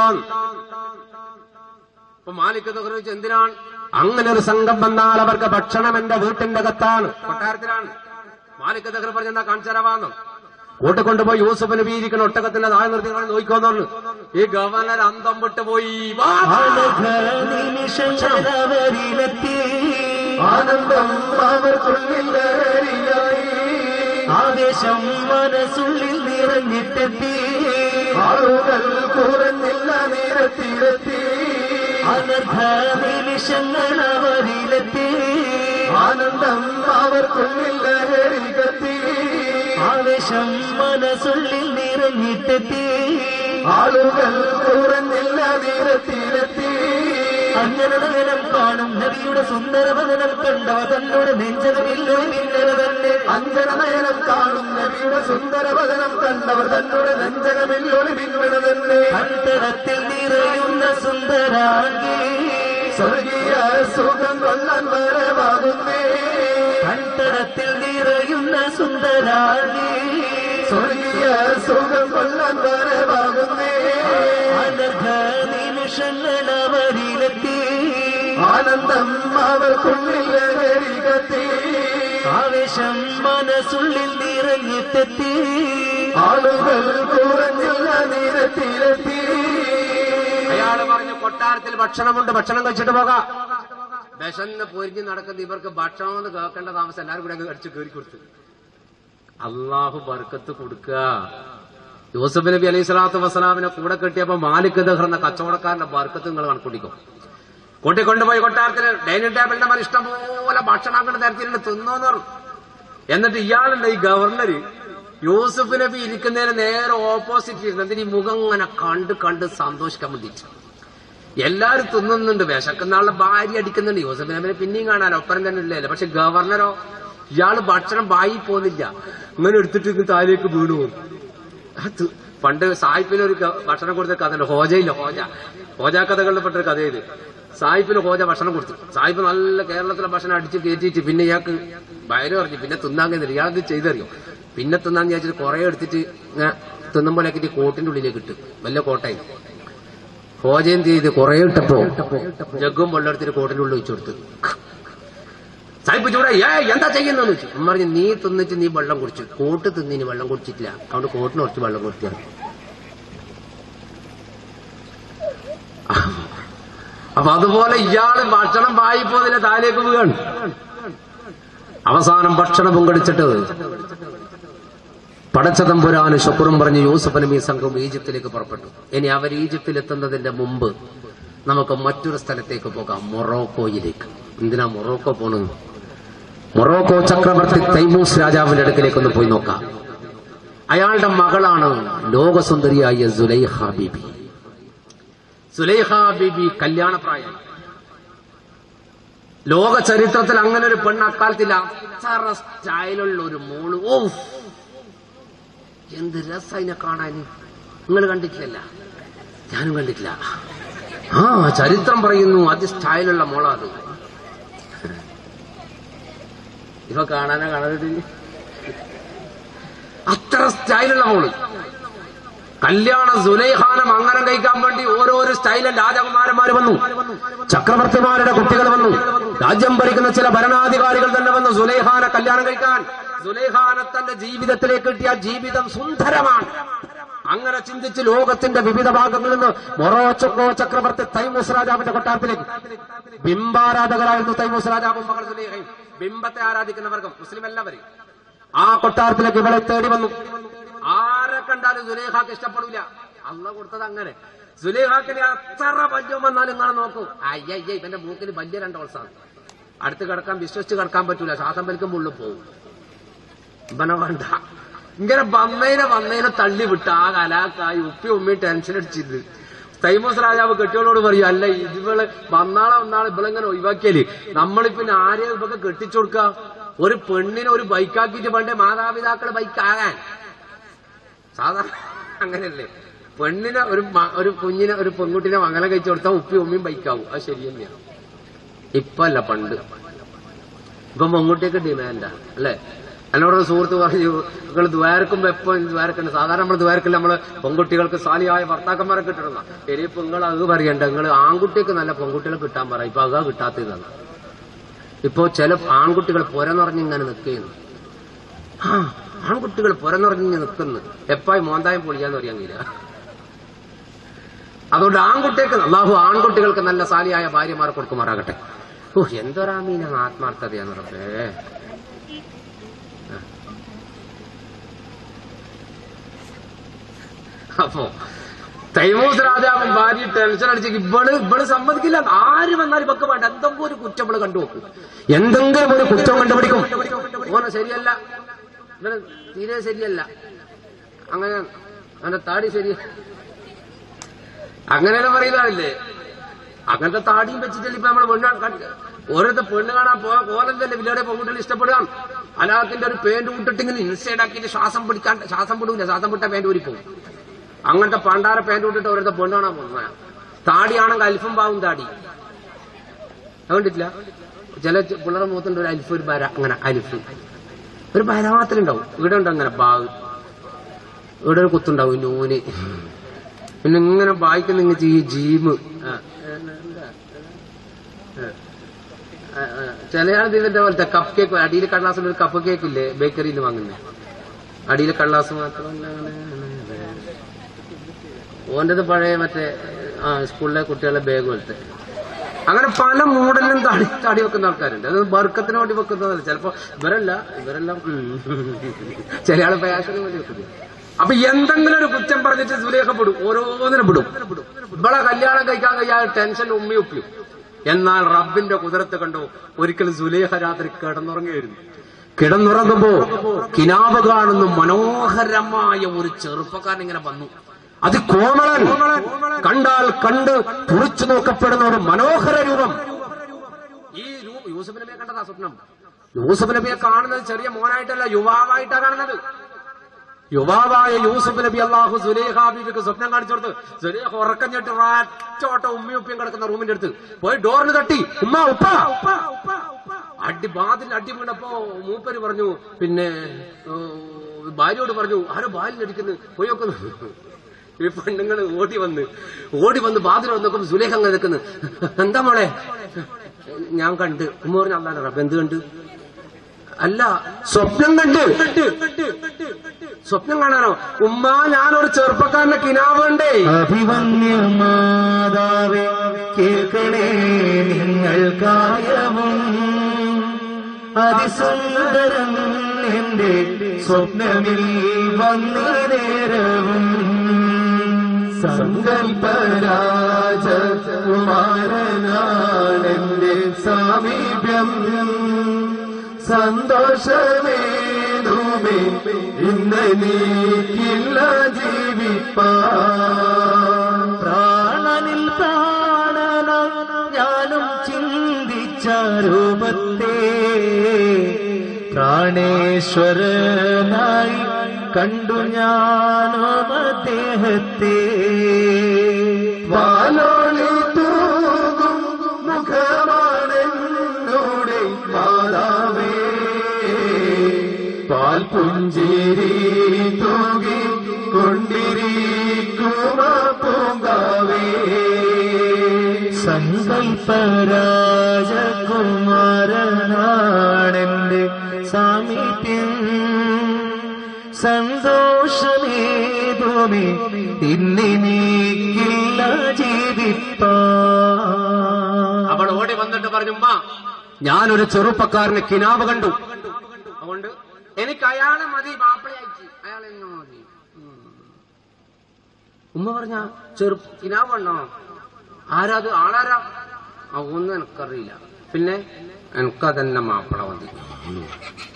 അപ്പൊ മാലിക് ദഹർ ചോദിച്ചു എന്തിനാണ് അങ്ങനെ ഒരു സംഘം വന്നാൽ അവർക്ക് ഭക്ഷണം എന്റെ വീട്ടിന്റെ അകത്താണ് കൊട്ടാരത്തിലാണ് മാലിക് ദഹർ പറഞ്ഞെന്താ കാണിച്ചരവാന്ന് കൂട്ടിക്കൊണ്ടുപോയി യൂസഫ് നബി ഇരിക്കുന്ന ഒട്ടകത്തിന്റെ താഴെ നിർത്തി നിങ്ങൾ നോക്കിക്കോന്നു പറഞ്ഞു ഈ ഗവർണർ അന്തം വിട്ടുപോയി വാ, വാ. നിമിഷങ്ങളവരിലെത്തി ആനന്ദം അവർക്കുള്ളിൽ ലഹരിയായി ആവേശം മനസ്സുള്ളിൽ നിറഞ്ഞിട്ടെത്തി ആളുകൾ കുറഞ്ഞില്ല നിരത്തിലെത്തി അനർഘ നിമിഷങ്ങൾ അവരിലെത്തി ആനന്ദം അവർക്കുള്ളിൽ ലഹരി കത്തി ആവേശം മനസ്സുള്ളിൽ നിറഞ്ഞിട്ടെത്തി ആളുകൾ കുറഞ്ഞില്ല നിരത്തിലെത്തി അങ്ങനെ നയനം കാണും നബിയുടെ സുന്ദരവദനം കണ്ടവ തന്നോട് നെഞ്ചകമില്ലോ മിന്നല തന്നെ അഞ്ജന നയനം കാണും നബിയുടെ സുന്ദരവദനം കണ്ടവർ തന്നോട് നെഞ്ചകമില്ലൊരു പിന്നണതന്നെ കണ്ടടത്തിൽ നിറയുന്ന സുന്ദരാംഗി സ്വർഗീയ സുഖം കൊല്ലാൻ വരവാകുന്നേ കണ്ടടത്തിൽ നിറയുന്ന സുന്ദരാംഗി സ്വർഗീയ സുഖം കൊല്ലാൻ വരവാകുന്നേ അനർഘ നിമിഷങ്ങൾ അവരിലെത്തി ആനന്ദം അവർക്കുള്ളിൽ ലഹരികത്തി ആവേശം മനസ്സുള്ളിൽ നിറഞ്ഞിട്ടെത്തി ആളുകൾ കുറഞ്ഞില്ല നിരത്തിലെത്തി അയാള് പറഞ്ഞു കൊട്ടാരത്തിൽ ഭക്ഷണമുണ്ട് ഭക്ഷണം കഴിച്ചിട്ട് പോകാം വിശന്ന് പൊരിഞ്ഞ് നടക്കുന്ന ഇവർക്ക് ഭക്ഷണം എന്ന് കേൾക്കേണ്ട താമസം എല്ലാവരും കൂടെ അങ്ങ് അടിച്ച് കയറി കൊടുത്തു അള്ളാഹു ബർക്കത്ത് കൊടുക്കുക യൂസഫ് നബി അലൈഹി സ്വലാത്തു വസ്സലാമിനെ കൂടെ കെട്ടിയപ്പോ മാലിക് ദഹർ എന്ന കച്ചവടക്കാരന്റെ ബർക്കത്ത് നിങ്ങൾ കണക്കൂട്ടിക്കും കൂട്ടിക്കൊണ്ടുപോയി കൊട്ടാരത്തിൽ ഡൈനിങ് ടേബിളിന്റെ മേലെ ഇഷ്ടംപോലെ ഭക്ഷണം അങ്ങോട്ട് തരത്തിലുണ്ട് തിന്നോന്ന് പറഞ്ഞു എന്നിട്ട് ഇയാളുണ്ട് ഈ ഗവർണർ യൂസഫ് നബി ഇരിക്കുന്നതിന് നേരെ ഓപ്പോസിറ്റ് ഇരുന്ന് എന്നിട്ട് ഈ മുഖം ഇങ്ങനെ കണ്ട് കണ്ട് സന്തോഷിക്കാൻ വേണ്ടിയിട്ട് എല്ലാരും തിന്നുന്നുണ്ട് വിശക്കുന്ന ആളുടെ ഭാര്യ അടിക്കുന്നുണ്ട് യൂസഫ് നബിനെ പിന്നെയും കാണാൻ ഒപ്പരം തന്നെ ഇല്ലല്ലോ പക്ഷെ ഗവർണറോ ഇയാള് ഭക്ഷണം വായി പോകുന്നില്ല ഇങ്ങനെ എടുത്തിട്ട് ഇങ്ങ് താഴേക്ക് വീണു പോകും അത് പണ്ട് സായിപ്പിന് ഒരു ക- ഭക്ഷണം കൊടുത്ത കഥ ഉണ്ട് ഹോജയില്ല ഹോജ ഹോജ കഥകളിൽ പെട്ടൊരു കഥ ഇത് സായിപ്പിന് ഹോജ ഭക്ഷണം കൊടുത്തു സായിപ്പ് നല്ല കേരളത്തിലെ ഭക്ഷണം അടിച്ച് കയറ്റിയിട്ട് പിന്നെ ഇയാൾക്ക് വയറ് പറഞ്ഞു പിന്നെ തിന്നാൻ കഴിയുന്നില്ല ഇയാൾക്ക് ചെയ്തറിയോ പിന്നെ തിന്നാന്ന് വിചാരിച്ചിട്ട് കുറെ എടുത്തിട്ട് ഇങ്ങനെ തിന്നുമ്പോഴേക്കിട്ട് കോട്ടിന്റെ ഉള്ളിലേക്ക് ഇട്ടു വലിയ കോട്ടയും ഹോജ എന്ത് ചെയ്ത് കുറെ ഇട്ടപ്പോ ജഗ്ഗും വെള്ളം എടുത്തിട്ട് കോട്ടിന്റെ ഉള്ളിൽ വെച്ചു കൊടുത്തു സായിപ്പ് ചൂടാ ഏ എന്താ ചെയ്യുന്നെന്ന് വെച്ചു ഉമ്മ പറഞ്ഞു നീ തിന്നിട്ട് നീ വെള്ളം കുടിച്ചു കോട്ട് തിന്നിന് വെള്ളം കുടിച്ചിട്ടില്ല അതുകൊണ്ട് കോട്ടിന് കുറച്ച് വെള്ളം കൊടുത്തിയാണ് അപ്പൊ അതുപോലെ ഇയാള് ഭക്ഷണം വായിപ്പോതിലെ താലേക്ക് വീഴാണ് അവസാനം ഭക്ഷണവും കടിച്ചിട്ട് പടച്ചതമ്പുരാന് ശുക്രും പറഞ്ഞ് യൂസഫ് നബി സംഘം ഈജിപ്തിലേക്ക് പുറപ്പെട്ടു ഇനി അവർ ഈജിപ്തിൽ എത്തുന്നതിന്റെ മുമ്പ് നമുക്ക് മറ്റൊരു സ്ഥലത്തേക്ക് പോകാം മൊറോക്കോയിലേക്ക് എന്തിനാ മൊറോക്കോ പോണത് മൊറോക്കോ ചക്രവർത്തി തൈമൂസ് രാജാവിന്റെ അടുക്കിലേക്ക് ഒന്ന് പോയി നോക്കാം അയാളുടെ മകളാണ് ലോകസുന്ദരിയായ സുലൈഹ ബീബി സുലൈഹ ബീബി കല്യാണപ്രായം ലോക ചരിത്രത്തിൽ അങ്ങനെ ഒരു പെണ്ണ് അക്കാലത്തില്ല അത്ര സ്റ്റൈലുള്ള ഒരു മോള് ഓ എന്ത് രസ അതിനെ കാണാൻ നിങ്ങൾ കണ്ടിട്ടില്ലല്ല ഞാനും കണ്ടിട്ടില്ല ആ ചരിത്രം പറയുന്നു അതി സ്റ്റൈലുള്ള മോളാ അത് ഇവ കാണാനാ കാണരുത് അത്ര സ്റ്റൈലുള്ള മോള് കല്യാണ സുലൈഖാനെ മംഗലം കഴിക്കാൻ വേണ്ടി ഓരോരോ സ്റ്റൈലും രാജകുമാരന്മാര് വന്നു ചക്രവർത്തിമാരുടെ കുട്ടികൾ വന്നു രാജ്യം ഭരിക്കുന്ന ചില ഭരണാധികാരികൾ തന്നെ വന്നു സുലൈഖാനെ കല്യാണം കഴിക്കാൻ സുലൈഖാനെ തന്റെ ജീവിതത്തിലേക്ക് കിട്ടിയ ജീവിതം സുന്ദരമാണ് അങ്ങനെ ചിന്തിച്ച് ലോകത്തിന്റെ വിവിധ ഭാഗങ്ങളിൽ നിന്ന് മൊറോച്ചക്കോ ചക്രവർത്തി തൈമൂസ് രാജാവിന്റെ കൊട്ടാരത്തിലേക്ക് ബിംബാരാധകരായിരുന്നു തൈമൂസ് രാജാവും മകൾ സുലൈഖയും ബിംബത്തെ ആരാധിക്കുന്ന വർഗം മുസ്ലിം എല്ലാവരും ആ കൊട്ടാരത്തിലേക്ക് ഇവളെ തേടി വന്നു ആരെ കണ്ടാലും സുലേഖാക്ക് ഇഷ്ടപ്പെടില്ല അള്ള കൊടുത്തത് അങ്ങനെ സുലേഖാക്കിന് എത്ര പഞ്ചവും വന്നാലും ഇങ്ങനെ നോക്കൂ അയ്യയ്യ ഇവന്റെ മൂക്കിന് വലിയ രണ്ട് ഓൾസാണ് അടുത്ത് കിടക്കാൻ വിശ്വസിച്ച് കിടക്കാൻ പറ്റൂല ശ്വാസം വലിക്കുമ്പോൾ ഉള്ളിൽ പോകും ഇവനെ വേണ്ട ഇങ്ങനെ വന്നതിനെ വന്നതിനെ തള്ളി വിട്ട് ആ കലാക്കായി ഉപ്പി ഉമ്മി ടെൻഷൻ അടിച്ചിരുന്നു തൈമൂസ് രാജാവ് കെട്ടിയോളോട് പറയും അല്ല ഇവള് വന്നാളെ വന്നാളെ ഇവളിങ്ങനെ ഒഴിവാക്കിയാല് നമ്മളിപ്പിന്നെ ആരെയും ഇവക്ക് കെട്ടിച്ചു കൊടുക്ക ഒരു പെണ്ണിനെ ഒരു ബൈക്കാക്കിയിട്ട് പണ്ടേ മാതാപിതാക്കള് ബൈക്കാകാൻ സാധാരണ അങ്ങനെയല്ലേ പെണ്ണിനെ ഒരു മ- ഒരു കുഞ്ഞിനെ ഒരു പെൺകുട്ടിനെ മംഗലം കഴിച്ചു കൊടുത്താൽ ഉപ്പി ഉമ്മയും ബൈക്കാവും അത് ശരി തന്നെയാണ് ഇപ്പൊ അല്ല പണ്ട് ഇപ്പൊ പെൺകുട്ടിയൊക്കെ ഡിമാൻഡാ അല്ലേ എന്നോട് ഒരു സുഹൃത്ത് പറഞ്ഞു നിങ്ങൾ ദ്വാരക്കുമ്പോ എപ്പോഴും ദ്വാരക്കുണ്ട് സാധാരണ നമ്മൾ ദ്വാരക്കില്ല നമ്മള് പെൺകുട്ടികൾക്ക് സാലിയായ ഭർത്താക്കന്മാരെ കിട്ടണം ഇനിയിപ്പോ നിങ്ങൾ അത് പറയണ്ട നിങ്ങൾ ആൺകുട്ടിക്ക് നല്ല പെൺകുട്ടികളെ കിട്ടാൻ പറ ഇപ്പൊ അതാ കിട്ടാത്തതാണ് ഇപ്പോ ചില ആൺകുട്ടികൾ പുരനിറഞ്ഞ് ഇങ്ങനെ നിൽക്കുന്നു ആ ആൺകുട്ടികൾ പുരനിറഞ്ഞ് നിൽക്കുന്നു എപ്പായി മോന്തായം പൊളിയാന്ന് പറയാൻ കഴിയില്ല അതുകൊണ്ട് ആൺകുട്ടികൾക്ക് അള്ളാഹു ആൺകുട്ടികൾക്ക് നല്ല സാലിയായ ഭാര്യമാർ കൊടുക്കുമാറാകട്ടെ ഓ എന്തൊരാമീന ആത്മാർത്ഥതയാന്ന് റബ്ബേ അപ്പോ തൈമൂസ് രാജാവൻ ഭാര്യ ടെൻഷൻ അടിച്ച് ഇവള് ഇവള് സമ്മതിക്കില്ല ആര് വന്നാലും ഇവക്ക് വേണ്ട എന്തെങ്കിലും ഒരു കുറ്റം ഇവള് കണ്ടുവെക്കും എന്തെങ്കിലും ഒരു കുറ്റം കണ്ടുപിടിക്കും ഓനെ ശരിയല്ല ഇവന് തീരെ ശരിയല്ല അങ്ങനെ അവന്റെ താടി ശരി അങ്ങനെയാണ് പറയുന്നതല്ലേ അങ്ങനത്തെ താടിയും വെച്ചിട്ടല്ലേ ഇപ്പൊ നമ്മൾ പെണ്ണ് കണ്ട് ഓരോരുത്തർ പെണ്ണ് കാണാൻ പോയ കോലം തന്നെ വില്ലയുടെ പെൺകുട്ടികൾ ഇഷ്ടപ്പെടുകയാണ് അലാക്കിന്റെ ഒരു പേന്റ് വിട്ടിട്ട് ഇങ്ങനെ ഇൻസൈഡ് ആക്കിയിട്ട് ശ്വാസം പിടിക്കാൻ ശ്വാസം പിടില്ല ശ്വാസം വിട്ട പേന്റ് ഊരിപ്പോവും അങ്ങനത്തെ പണ്ടാര പേന്റ് വിട്ടിട്ട് ഓരോരുത്തർ പെണ്ണ് കാണാൻ പോകുന്ന താടിയാണെങ്കിൽ അൽഫം പാവും താടി അത് കണ്ടിട്ടില്ല ചില പിള്ളേരുടെ മുഖത്തുണ്ട് ഒരു അൽഫ് ഒരു ബര അങ്ങനെ അൽഫ് ഒരു ബര മാത്രമേ ഉണ്ടാവും ഇവിടെ ഉണ്ട് അങ്ങനെ ബാഗ് ഇവിടെ ഒരു കുത്തുണ്ടാവും നൂന് പിന്നെ ഇങ്ങനെ വായിക്കുന്ന ഇങ്ങനെ ചെയ്യും ജീമ് ആ. ആ. ആ, ആ. ചില ആൾ ഇതിന്റെ പോലത്തെ കപ്പ് കേക്ക് അടിയിൽ കടലാസിൽ ഒരു കപ്പ് കേക്ക് ഇല്ലേ ബേക്കറിയിൽ വാങ്ങുന്നത് അടിയിൽ കടലാസ് മാത്രമല്ല ഓന്റത് പഴയ മറ്റേ ആ സ്കൂളിലെ കുട്ടികളെ ബാഗ് പോലത്തെ അങ്ങനെ പല മോഡലിലും താടി താടി വെക്കുന്ന ആൾക്കാരുണ്ട് അത് ബർക്കത്തിന് വേണ്ടി വെക്കുന്നതല്ല ചിലപ്പോ ഇവരല്ല ഇവരെല്ലാം ഉം. ചില ആള് ഫാഷന് വേണ്ടി വെക്കുന്നത് അപ്പൊ എന്തെങ്കിലും ഒരു കുറ്റം പറഞ്ഞിട്ട് സുലേഖ പെടും ഓരോന്നിനും വിടും ഇവളെ കല്യാണം കഴിക്കാൻ കഴിയാതെ ടെൻഷൻ ഉമ്മി ഉപ്പിയും എന്നാൽ റബ്ബിന്റെ കുതിരത്ത് കണ്ടു ഒരിക്കലും സുലേഖ രാത്രി കിടന്നുറങ്ങിയായിരുന്നു കിടന്നുറങ്ങുമ്പോ കിനാവ് കാണുന്ന മനോഹരമായ ഒരു ചെറുപ്പക്കാരൻ ഇങ്ങനെ വന്നു അത് കോമളൻ കണ്ടാൽ കണ്ട് തുറച്ചു നോക്കപ്പെടുന്ന ഒരു മനോഹര രൂപം ഈ രൂ- യൂസഫ് നബിയെ കണ്ടതാ സ്വപ്നം യൂസഫ് നബിയെ കാണുന്നത് ചെറിയ മോനായിട്ടല്ല യുവാവായിട്ടാ കാണുന്നത് യുവാവായ യൂസഫ് നബി അള്ളാഹു സുലേഖ ബീബിക്ക് സ്വപ്നം കാണിച്ചു കൊടുത്ത് സുലേഖ ഉറക്കഞ്ഞിട്ട് റാറ്റോട്ട ഉമ്മയും ഉപ്പയും കിടക്കുന്ന റൂമിന്റെ അടുത്ത് പോയി ഡോറിന് തട്ടി ഉമ്മ ഉപ്പ അടി ബാതിൽ അടി വീണപ്പോ മൂപ്പര് പറഞ്ഞു പിന്നെ ഏ, ഭാര്യയോട് പറഞ്ഞു ആരോ ബാലിനടിക്കുന്നു പോയി നോക്കുന്നു ഈ പെണ്ണുങ്ങൾ ഓടി വന്ന് ഓടി വന്ന് ബാതിൽ വന്ന് നോക്കുമ്പോ സുലേഖ അങ്ങനെ നിൽക്കുന്നു എന്താ മോളെ ഞാൻ കണ്ട് ഉമ്മ പറഞ്ഞു അല്ലാതെ റബ്ബ് എന്ത് കണ്ട് അല്ല സ്വപ്നം കണ്ട് സ്വപ്നം കാണാനോ ഉമ്മ ഞാനൊരു ചെറുപ്പക്കാരന്റെ കിനാവുണ്ടേ അഭിമന്യമാതാവേ കേൾക്കണേ നിങ്ങൾ കാര്യവും അതിസുന്ദരം എന്റെ സ്വപ്നമിൽ വന്നേ നേരവും സങ്കൽപ്പരാജകുമാരനാണെന്റെ സാമീപ്യം സന്തോഷമേതുമേ ഇന്ന് നീക്കില്ല ജീവിപ്പാൻ പ്രാണനിൽ പ്രാണന ഞാനും ചിന്തിച്ച രൂപത്തെ പ്രാണേശ്വരനായി കണ്ടു ഞാനും അദ്ദേഹത്തെ പാലോളി തൂകും മുഖമാണെന്നൂടെ മാതാവേ പാൽ പുഞ്ചിരി തൂകി കൊണ്ടിരിക്കുമ പൂങ്കാവേ സങ്കൽപ്പരാജകുമാരനാണെന്റെ സാമീപ്യം സന്തോഷമേതുമേ ഇന്നിനീക്കില്ല ജീവിപ്പാ അവൾ ഓടി വന്നിട്ട് പറഞ്ഞു ഉമ്മ ഞാനൊരു ചെറുപ്പക്കാരന് കിനാവ് കണ്ടു അതുകൊണ്ട് എനിക്ക് അയാളെ മതി മാപ്പിളയായിട്ട് അയാളെ എന്നെ മതി ഉം. ഉമ്മ പറഞ്ഞ ചെറു കിനാവ് കണ്ടോ ആരാത് ആളാരാ ആ ഒന്നും എനിക്കറിയില്ല പിന്നെ എനിക്കതന്നെ മാപ്പിള മതി ഉം.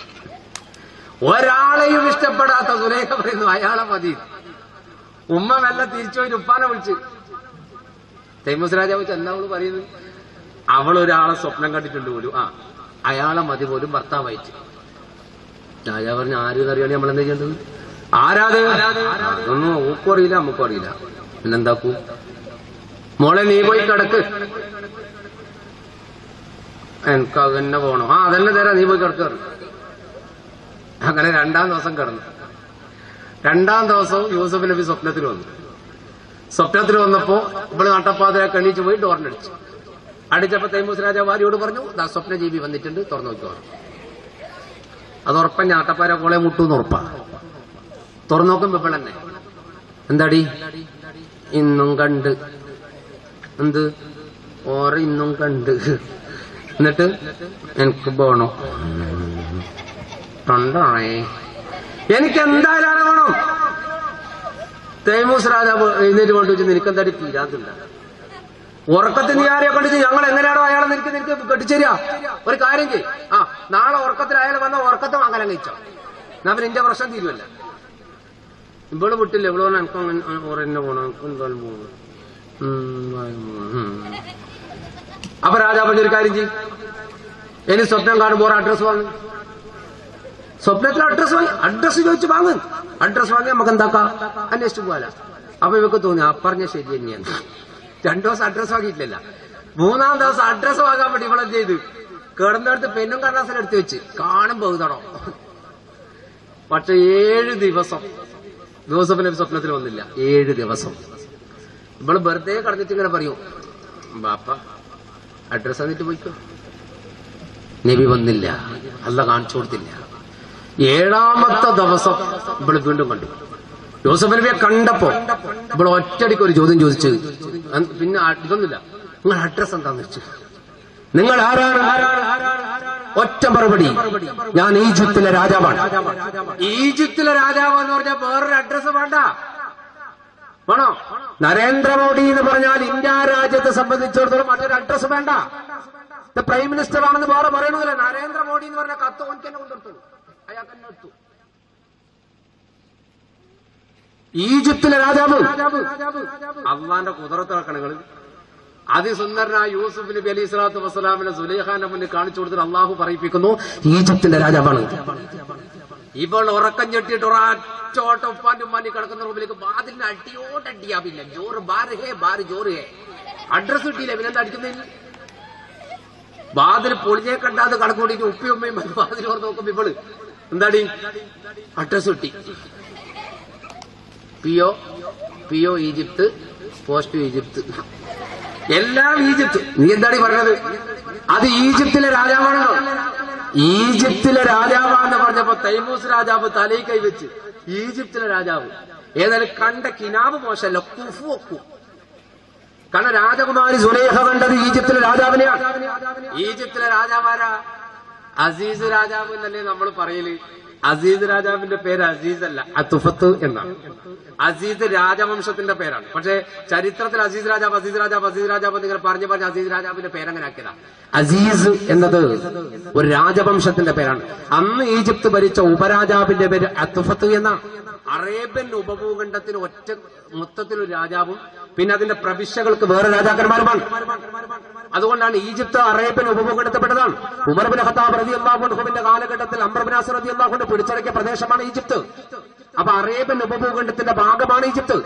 ഒരാളെയും ഇഷ്ടപ്പെടാത്ത സുരേഖ പറയുന്നു അയാളെ മതി ഉമ്മ മെല്ലെ തിരിച്ചു പോയി ഉപ്പാനെ വിളിച്ച് തൈമസ് രാജാവ് ചെന്നവള് പറയുന്നു അവൾ ഒരാളെ സ്വപ്നം കണ്ടിട്ടുണ്ട് പോലും ആ അയാളെ മതി പോലും ഭർത്താവായിട്ട് രാജാവ് പറഞ്ഞു ആര് അറിയാണ് നമ്മൾ എന്താ ചെയ്യേണ്ടത് ആരാത് അതൊന്നും ഓക്കും അറിയില്ല നമുക്കും അറിയില്ല പിന്നെന്താക്കൂ മോളെ നീ പോയി കിടക്ക് എനിക്ക് അതന്നെ പോണം ആ അതന്നെ തരാം നീ പോയി കിടക്കുക അങ്ങനെ രണ്ടാം ദിവസം കിടന്നു രണ്ടാം ദിവസവും യൂസഫ് നബി സ്വപ്നത്തിൽ വന്നു സ്വപ്നത്തിൽ വന്നപ്പോ ഇവിടെ നട്ടപ്പാതിരൊക്കെ എണീച്ച് പോയി ഡോറിനടിച്ചു അടിച്ചപ്പോ തൈമൂസ് രാജാവ് ഭാര്യയോട് പറഞ്ഞു ദാ സ്വപ്നജീവി വന്നിട്ടുണ്ട് തുറന്നു നോക്കിയോ അത് ഉറപ്പ ഞാട്ടപ്പാര കോളെ മുട്ടൂന്ന് ഉറപ്പാ തുറന്നു നോക്കുമ്പോ ഇപ്പഴന്നെ എന്താടി ഇന്നും കണ്ട് എന്ത് ഓറ ഇന്നും കണ്ട് എന്നിട്ട് എനിക്ക് പോണോ തൊണ്ടാണേ എനിക്ക് എന്തായാലും വേണം തേമൂസ് രാജാവ് എഴുന്നേറ്റ് കൊണ്ട് വെച്ച് നിനക്ക് എന്താടി തീരാത്തില്ല ഉറക്കത്തിൽ നീ ആരെയോ കണ്ടിച്ച് ഞങ്ങൾ എങ്ങനെയാണോ അയാളെ നിനക്ക് നിനക്ക് കെട്ടിച്ചേരാ ഒരു കാര്യം ചെയ് ആ നാളെ ഉറക്കത്തിൽ അയാൾ വന്ന ഉറക്കത്തെ മംഗലം കഴിച്ചോ എന്നാ പിന്നെ എന്റെ പ്രശ്നം തീരുമല്ല ഇവള് വിട്ടില്ല ഇവള് പറഞ്ഞ എനിക്ക് അങ്ങനെ ഓരെന്നെ പോണം എനിക്ക് എന്തായാലും പോകണം ഉം, ഉം. അപ്പൊ രാജാവ് ഒരു കാര്യം ചെയ്യും ഇനി സ്വപ്നം കാണുമ്പോൾ അഡ്രസ് വാങ്ങും സ്വപ്നത്തിൽ അഡ്രസ് വാങ്ങി അഡ്രസ് ചോദിച്ച് വാങ്ങും അഡ്രസ് വാങ്ങി നമുക്ക് എന്താക്കാം അന്വേഷിച്ചു പോകാല അപ്പൊ ഇവക്ക് തോന്നി ആ പറഞ്ഞ ശരി തന്നെയാണ് രണ്ടു ദിവസം അഡ്രസ് വാങ്ങിയിട്ടില്ല മൂന്നാം ദിവസം അഡ്രസ് വാങ്ങാൻ വേണ്ടി ഇവളെ ചെയ്ത് കിടന്നെടുത്ത് പെണ്ണും കടലാസിൽ എടുത്ത് വെച്ച് കാണും ബഹുതടോ പക്ഷെ ഏഴ് ദിവസം ജോസഫിന്റെ സ്വപ്നത്തിൽ വന്നില്ല ഏഴ് ദിവസം ഇവള് വെറുതെ കടന്നിട്ട് ഇങ്ങനെ പറയൂ ബാപ്പ അഡ്രസ് തന്നിട്ട് പോയിക്കോ നബി വന്നില്ല അല്ല കാണിച്ചു കൊടുത്തില്ല ഏഴാമത്തെ ദിവസം ഇവള് വീണ്ടും കണ്ടു യോസഫ് നബിയെ കണ്ടപ്പോ ഇവിടെ ഒറ്റടിക്ക് ഒരു ചോദ്യം ചോദിച്ചു അന്ന് പിന്നെ ആ- ഇതൊന്നുമില്ല നിങ്ങൾ അഡ്രസ് എന്താന്ന് വെച്ചു നിങ്ങൾ ആരാണ് ഒറ്റ മറുപടി ഞാൻ ഈജിപ്തിലെ രാജാവാണ് ഈജിപ്തിലെ രാജാവ് എന്ന് പറഞ്ഞാൽ വേറൊരു അഡ്രസ് വേണ്ട വേണോ നരേന്ദ്രമോദി എന്ന് പറഞ്ഞാൽ ഇന്ത്യ രാജ്യത്തെ സംബന്ധിച്ചിടത്തോളം മറ്റൊരു അഡ്രസ് വേണ്ട ഇത് പ്രൈം മിനിസ്റ്റർ ആണെന്ന് വേറെ പറയണമെന്നില്ല നരേന്ദ്രമോദി എന്ന് പറഞ്ഞ കത്ത് ഓൻക്ക് തന്നെ കൊണ്ടെടുത്തു അയാൾക്ക് തന്നെ എടുത്തു ഈജിപ്തിലെ രാജാവ് അള്ളാന്റെ കുതിരത്ത് കണങ്ങൾ അതിസുന്ദരനായ യൂസുഫ് നബി അലി സ്വലാത്തു വസ്സലാമിനെ സുലൈഖാന്റെ മുന്നിൽ കാണിച്ചു കൊടുത്തിട്ട് അള്ളാഹു പറയിപ്പിക്കുന്നു ഈജിപ്തിന്റെ രാജാവാണ് ഇപ്പോൾ ഉറക്കം ഞെട്ടിയിട്ട് ഒരൊറ്റോട്ടം ഉപ്പാന്റെ ഉമ്മാന്റെ കിടക്കുന്ന റൂമിലേക്ക് വാതിലിന് അടിയോടടിയാവില്ല ജോറ് ബാര് ഹേ ബാര് ജോറ് ഹേ അഡ്രസ് കിട്ടിയില്ല പിന്നെന്താ അടിക്കുന്നതിന് വാതിൽ പൊളിഞ്ഞേ കണ്ടാത് കണക്കൂടിയിട്ട് ഉപ്പി ഉമ്മയും വന്ന് വാതിൽ ഓർത്ത് നോക്കുമ്പോ ഇവള് എന്താടി അഡ്രസ് കിട്ടി പിയോ പിയോ ഈജിപ്ത് പോസ്റ്റ് ഈജിപ്ത് എല്ലാം ഈജിപ്ത് നീ എന്താടി പറഞ്ഞത് അത് ഈജിപ്തിലെ രാജാവാണല്ലോ ഈജിപ്തിലെ രാജാവാന്ന് പറഞ്ഞപ്പോ തൈമൂസ് രാജാവ് തലയിൽ കൈവച്ച് ഈജിപ്തിലെ രാജാവ് ഏതായാലും കണ്ട കിനാവ് മോശമല്ല കുഫു ഒക്കു കാരണം രാജകുമാരി സുലേഖ കണ്ടത് ഈജിപ്തിലെ രാജാവിനെയാണ് ഈജിപ്തിലെ രാജാവാരാ അസീസ് രാജാവ് എന്നല്ലേ നമ്മൾ പറയല് അസീസ് രാജാവിന്റെ പേര് അസീസ് അല്ല അത്തുഫത്ത് എന്നാണ് അസീസ് രാജവംശത്തിന്റെ പേരാണ് പക്ഷേ ചരിത്രത്തിൽ അസീസ് രാജാവ് അസീസ് രാജാവ് അസീസ് രാജാവ് എന്നിങ്ങനെ പറഞ്ഞു പറഞ്ഞ് അസീസ് രാജാവിന്റെ പേരങ്ങനെ ആക്കിയതാ അസീസ് എന്നത് ഒരു രാജവംശത്തിന്റെ പേരാണ് അന്ന് ഈജിപ്ത് ഭരിച്ച ഉപരാജാവിന്റെ പേര് അത്തുഫത്ത് എന്നാണ് അറേബ്യൻ ഉപഭൂഖണ്ഡത്തിന് ഒറ്റ മൊത്തത്തിൽ ഒരു രാജാവും പിന്നെ അതിന്റെ പ്രവിശ്യകൾക്ക് വേറെ രാജാക്കന്മാരുമാണ് അതുകൊണ്ടാണ് ഈജിപ്ത് അറേബ്യൻ ഉപഭൂഖണ്ഡത്തിൽപ്പെട്ടതാണ് ഉമർ ബിൻ ഖത്താബ് റതി അള്ളാഹുന്റെ കാലഘട്ടത്തിൽ അംബർ ബിൻ അസർ റതി അള്ളാഹുന്റെ പിടിച്ചടക്കിയ പ്രദേശമാണ് ഈജിപ്ത് അപ്പൊ അറേബ്യൻ ഉപഭൂഖണ്ഡത്തിന്റെ ഭാഗമാണ് ഈജിപ്ത്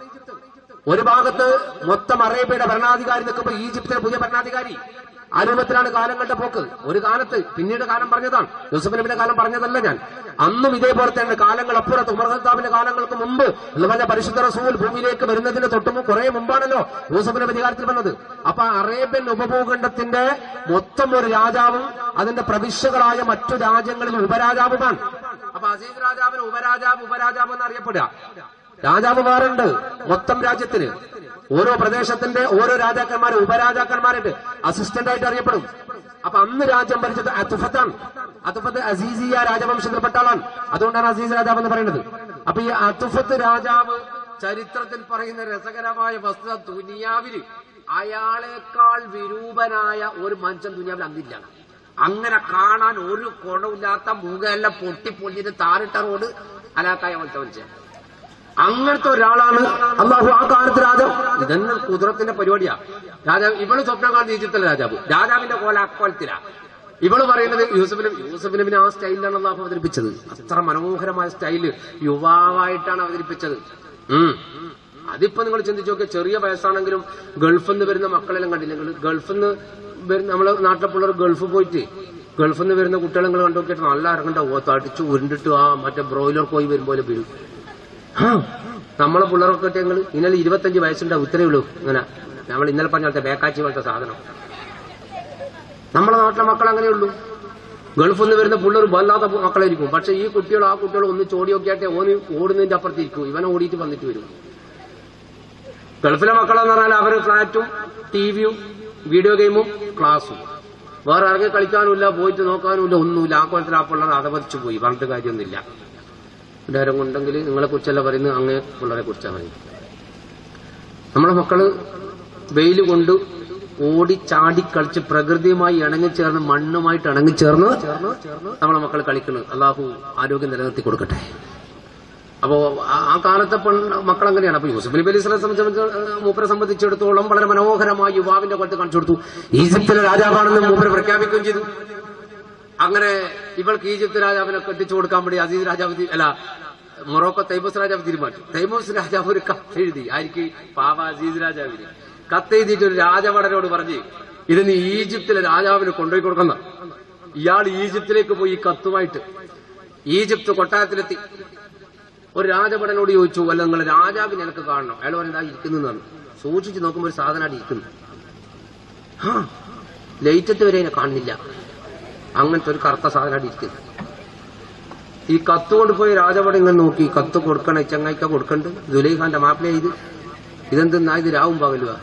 ഒരു ഭാഗത്ത് മൊത്തം അറേബ്യയുടെ ഭരണാധികാരി നിൽക്കുമ്പോൾ ഈജിപ്തിലെ പുതിയ ഭരണാധികാരി ആ രൂപത്തിലാണ് കാലങ്ങളുടെ പോക്ക് ഒരു കാലത്ത് പിന്നീട് കാലം പറഞ്ഞതാണ് യൂസഫ് നബിന്റെ കാലം പറഞ്ഞതല്ല ഞാൻ അന്നും ഇതേപോലെ തന്നെ കാലങ്ങൾ അപ്പുറത്ത് ഉമർ ഖത്താബിന്റെ കാലങ്ങൾക്ക് മുമ്പ് എന്ന് പറഞ്ഞ പരിശുദ്ധ റസൂൽ ഭൂമിയിലേക്ക് വരുന്നതിന് തൊട്ട് കുറെ മുമ്പാണല്ലോ യൂസഫ് നബി അധികാരത്തിൽ വന്നത് അപ്പൊ അറേബ്യൻ ഉപഭൂഖണ്ഡത്തിന്റെ മൊത്തം ഒരു രാജാവും അതിന്റെ പ്രവിശ്യകളായ മറ്റു രാജ്യങ്ങളിൽ ഉപരാജാവുമാണ് അപ്പൊ അസീസ് രാജാവിന് ഉപരാജാവ് ഉപരാജാവ് എന്ന് അറിയപ്പെടുക രാജാവ് വേറുണ്ട് മൊത്തം രാജ്യത്തിന് ഓരോ പ്രദേശത്തിന്റെ ഓരോ രാജാക്കന്മാരും ഉപരാജാക്കന്മാരുണ്ട് അസിസ്റ്റന്റ് ആയിട്ട് അറിയപ്പെടും അപ്പൊ അന്ന് രാജ്യം ഭരിച്ചത് അതുഫത്താണ് അതുഫത്ത് അസീസിയ രാജവംശത്തിൽപ്പെട്ട ആളാണ് അതുകൊണ്ടാണ് അസീസ് രാജാവ് എന്ന് പറയുന്നത് അപ്പൊ ഈ അതുഫത്ത് രാജാവ് ചരിത്രത്തിൽ പറയുന്ന രസകരമായ വസ്തുത ദുനിയാവിൽ അയാളെക്കാൾ വിരൂപനായ ഒരു മനുഷ്യൻ ദുനിയാവിൽ അന്നില്ല അങ്ങനെ കാണാൻ ഒരു കുണമില്ലാത്ത മുഖമെല്ലാം പൊട്ടിപ്പൊളിഞ്ഞിട്ട് താറിട്ട റോഡ് അലാത്തായ പോലത്തെ മനുഷ്യൻ അങ്ങനത്തെ ഒരാളാണ് അള്ളാഹു ആ കാലത്ത് രാജാവ് ഇതന്നെ കുതിരത്തിന്റെ പരിപാടിയാ രാജാവ് ഇവള് സ്വപ്നം കാണുന്ന ഈജിപ്തിലെ രാജാവ് രാജാവിന്റെ കോല അക്കോലത്തിലാ ഇവള് പറയുന്നത് യൂസഫ് നബി യൂസഫ് നബിനെ ആ സ്റ്റൈലിലാണ് അള്ളാഹു അവതരിപ്പിച്ചത് അത്ര മനോഹരമായ സ്റ്റൈല് യുവാവായിട്ടാണ് അവതരിപ്പിച്ചത് ഉം അതിപ്പോ നിങ്ങൾ ചിന്തിച്ചു നോക്കിയ ചെറിയ വയസ്സാണെങ്കിലും ഗൾഫിൽ നിന്ന് വരുന്ന മക്കളെല്ലാം കണ്ടില്ല നിങ്ങൾ ഗൾഫിൽ നിന്ന് വരുന്ന നമ്മളെ നാട്ടിലെ പിള്ളേർ ഗൾഫ് പോയിട്ട് ഗൾഫിൽ നിന്ന് വരുന്ന കുട്ടികളെ നിങ്ങൾ കണ്ടു നോക്കിയിട്ട് നല്ല ഇറങ്ങണ്ടാവോ തടിച്ചു ഉരുണ്ടിട്ട് ആ മറ്റേ ബ്രോയിലർ കോയി വരും പോലെ വരും ആ, നമ്മളെ പിള്ളേരൊക്കെ ഞങ്ങൾ ഇന്നലെ ഇരുപത്തഞ്ച് വയസ്സുണ്ടാവും ഇത്രയേ ഉള്ളൂ ഇങ്ങനെ നമ്മൾ ഇന്നലെ പറഞ്ഞ പോലത്തെ ബേക്കാച്ചി പോലത്തെ സാധനം നമ്മളെ നാട്ടിലെ മക്കൾ അങ്ങനെയുള്ളൂ ഗൾഫിൽ നിന്ന് വരുന്ന പിള്ളേർ വല്ലാത്ത മക്കളായിരിക്കും പക്ഷെ ഈ കുട്ടികൾ ആ കുട്ടികൾ ഒന്ന് ചോടി നോക്കിയാട്ടെ ഓന് ഓടുന്നതിന്റെ അപ്പുറത്തിരിക്കും ഇവനെ ഓടിയിട്ട് വന്നിട്ട് വരും ഗൾഫിലെ മക്കളെന്ന് പറഞ്ഞാൽ അവർ ഫ്ലാറ്റും ടിവിയും വീഡിയോ ഗെയിമും ക്ലാസ്സും വേറെ ഇറങ്ങി കളിക്കാനുമില്ല പോയിട്ട് നോക്കാനുമില്ല ഒന്നുമില്ല ആ കോലത്തിൽ ആ പിള്ളേർ അതപതിച്ചു പോയി പറഞ്ഞിട്ട് കാര്യമൊന്നുമില്ല ഇടാരം ഉണ്ടെങ്കിൽ നിങ്ങളെ കുറിച്ചല്ല പറയുന്നത് അങ്ങേ പിള്ളേരെ കുറിച്ചാണ് പറയുന്നത് നമ്മളെ മക്കള് വെയിൽ കൊണ്ട് ഓടി ചാടി കളിച്ച് പ്രകൃതിയുമായി ഇണങ്ങിച്ചേർന്ന് മണ്ണുമായിട്ട് ഇണങ്ങിച്ചേർന്ന് നമ്മളെ മക്കൾ കളിക്കുന്നത് അള്ളാഹു ആരോഗ്യം നിലനിർത്തി കൊടുക്കട്ടെ അപ്പോ ആ- ആ കാലത്തെ പെൺ മക്കൾ അങ്ങനെയാണ് അപ്പൊ യൂസുഫ് നബി അലൈഹി സ്വലാം സംബന്ധിച്ച് മൂപ്പരെ സംബന്ധിച്ചിടത്തോളം വളരെ മനോഹരമായ യുവാവിന്റെ കൊലത്ത് കാണിച്ചു കൊടുത്തു ഈജിപ്തിലെ രാജാവാണെന്ന് മൂപ്പര് പ്രഖ്യാപിക്കുകയും ചെയ്തു അങ്ങനെ ഇവൾക്ക് ഈജിപ്ത് രാജാവിനെ കെട്ടിച്ചു കൊടുക്കാൻ വേണ്ടി അസീസ് രാജാവ് തീ- അല്ല മൊറോക്കോ തൈമൂസ് രാജാവ് തീരുമാനിച്ചു തൈമൂസ് രാജാവ് ഒരു കത്ത് എഴുതി ആയിരിക്കും പാവ അസീസ് രാജാവിന് കത്ത് എഴുതിയിട്ട് ഒരു രാജഭടനോട് പറഞ്ഞ് ഇത് നീ ഈജിപ്തിലെ രാജാവിന് കൊണ്ടുപോയി കൊടുക്കുന്ന ഇയാൾ ഈജിപ്തിലേക്ക് പോയി ഈ കത്തുമായിട്ട് ഈജിപ്ത് കൊട്ടാരത്തിലെത്തി ഒരു രാജഭടനോട് ചോദിച്ചു അല്ല നിങ്ങളെ രാജാവിനെ എനിക്ക് കാണണം അയാൾ പറഞ്ഞാ ഇരിക്കുന്നു പറഞ്ഞു സൂക്ഷിച്ച് നോക്കുമ്പോൾ ഒരു സാധനമായിട്ട് ഇരിക്കുന്നു ആ ലൈറ്റത്ത് വരെ അതിനെ കാണുന്നില്ല അങ്ങനത്തെ ഒരു കറുത്ത സാധനമായിട്ട് ഇരിക്കുന്നു ഈ കത്ത് കൊണ്ടുപോയി രാജഭടൻ ഇങ്ങനെ നോക്കി കത്ത് കൊടുക്കണ ചങ്ങായിക്ക കൊടുക്കണ്ട് ദുലൈഖാന്റെ മാപ്പിള ഇത് ഇതെന്തെന്നാ ഇത് രാവും പകലുക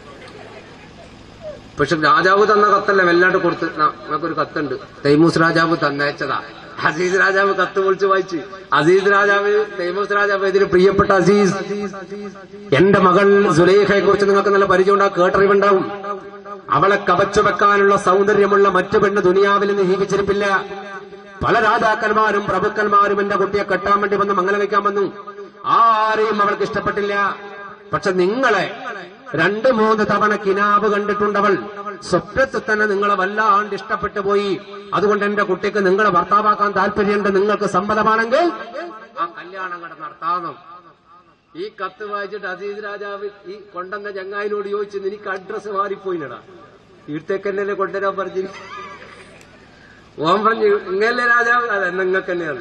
പക്ഷെ രാജാവ് തന്ന കത്തല്ല വല്ലാണ്ട് കൊടുത്ത് നമുക്കൊരു കത്തുണ്ട് തൈമൂസ് രാജാവ് തന്നയച്ചതാ അസീസ് രാജാവ് കത്ത് വിളിച്ച് വായിച്ച് അസീസ് രാജാവ് തൈമൂസ് രാജാവ് ഇതിന് പ്രിയപ്പെട്ട അസീസ് എന്റെ മകൾ സുലേഖയെ കുറിച്ച് നിങ്ങൾക്ക് നല്ല പരിചയം ഉണ്ടാവും കേട്ടറിവുണ്ടാവും അവളെ കവച്ചു വെക്കാനുള്ള സൗന്ദര്യമുള്ള മറ്റു പെണ്ണ് ദുനിയാവിൽ നിന്ന് ജീവിച്ചിരിപ്പില്ല പല രാജാക്കന്മാരും പ്രഭുക്കന്മാരും എന്റെ കുട്ടിയെ കെട്ടാൻ വേണ്ടി വന്ന് മംഗലം വയ്ക്കാൻ വന്നു ആരെയും അവൾക്ക് ഇഷ്ടപ്പെട്ടില്ല പക്ഷെ നിങ്ങളെ രണ്ട് മൂന്ന് തവണ കിനാവ് കണ്ടിട്ടുണ്ടവൾ സ്വപ്നത്തിൽ തന്നെ നിങ്ങളെ വല്ലാണ്ട് ഇഷ്ടപ്പെട്ടു പോയി അതുകൊണ്ട് എന്റെ കുട്ടിക്ക് നിങ്ങളെ ഭർത്താവാക്കാൻ താല്പര്യമുണ്ട് നിങ്ങൾക്ക് സമ്മതമാണെങ്കിൽ ആ കല്യാണം കട നടത്താമെന്നും ഈ കത്ത് വായിച്ചിട്ട് അസീസ് രാജാവ് ഈ കൊണ്ടുവന്ന ചങ്ങായിനോട് ചോദിച്ചു നിനക്ക് അഡ്രസ് മാറിപ്പോയില്ലടാ ഇവിടത്തേക്കന്നെ കൊണ്ടുവരാൻ പറഞ്ഞു ഓൻ പറഞ്ഞു ഇങ്ങനല്ലേ രാജാവ് അതെ നിങ്ങൾക്ക് തന്നെയാണ്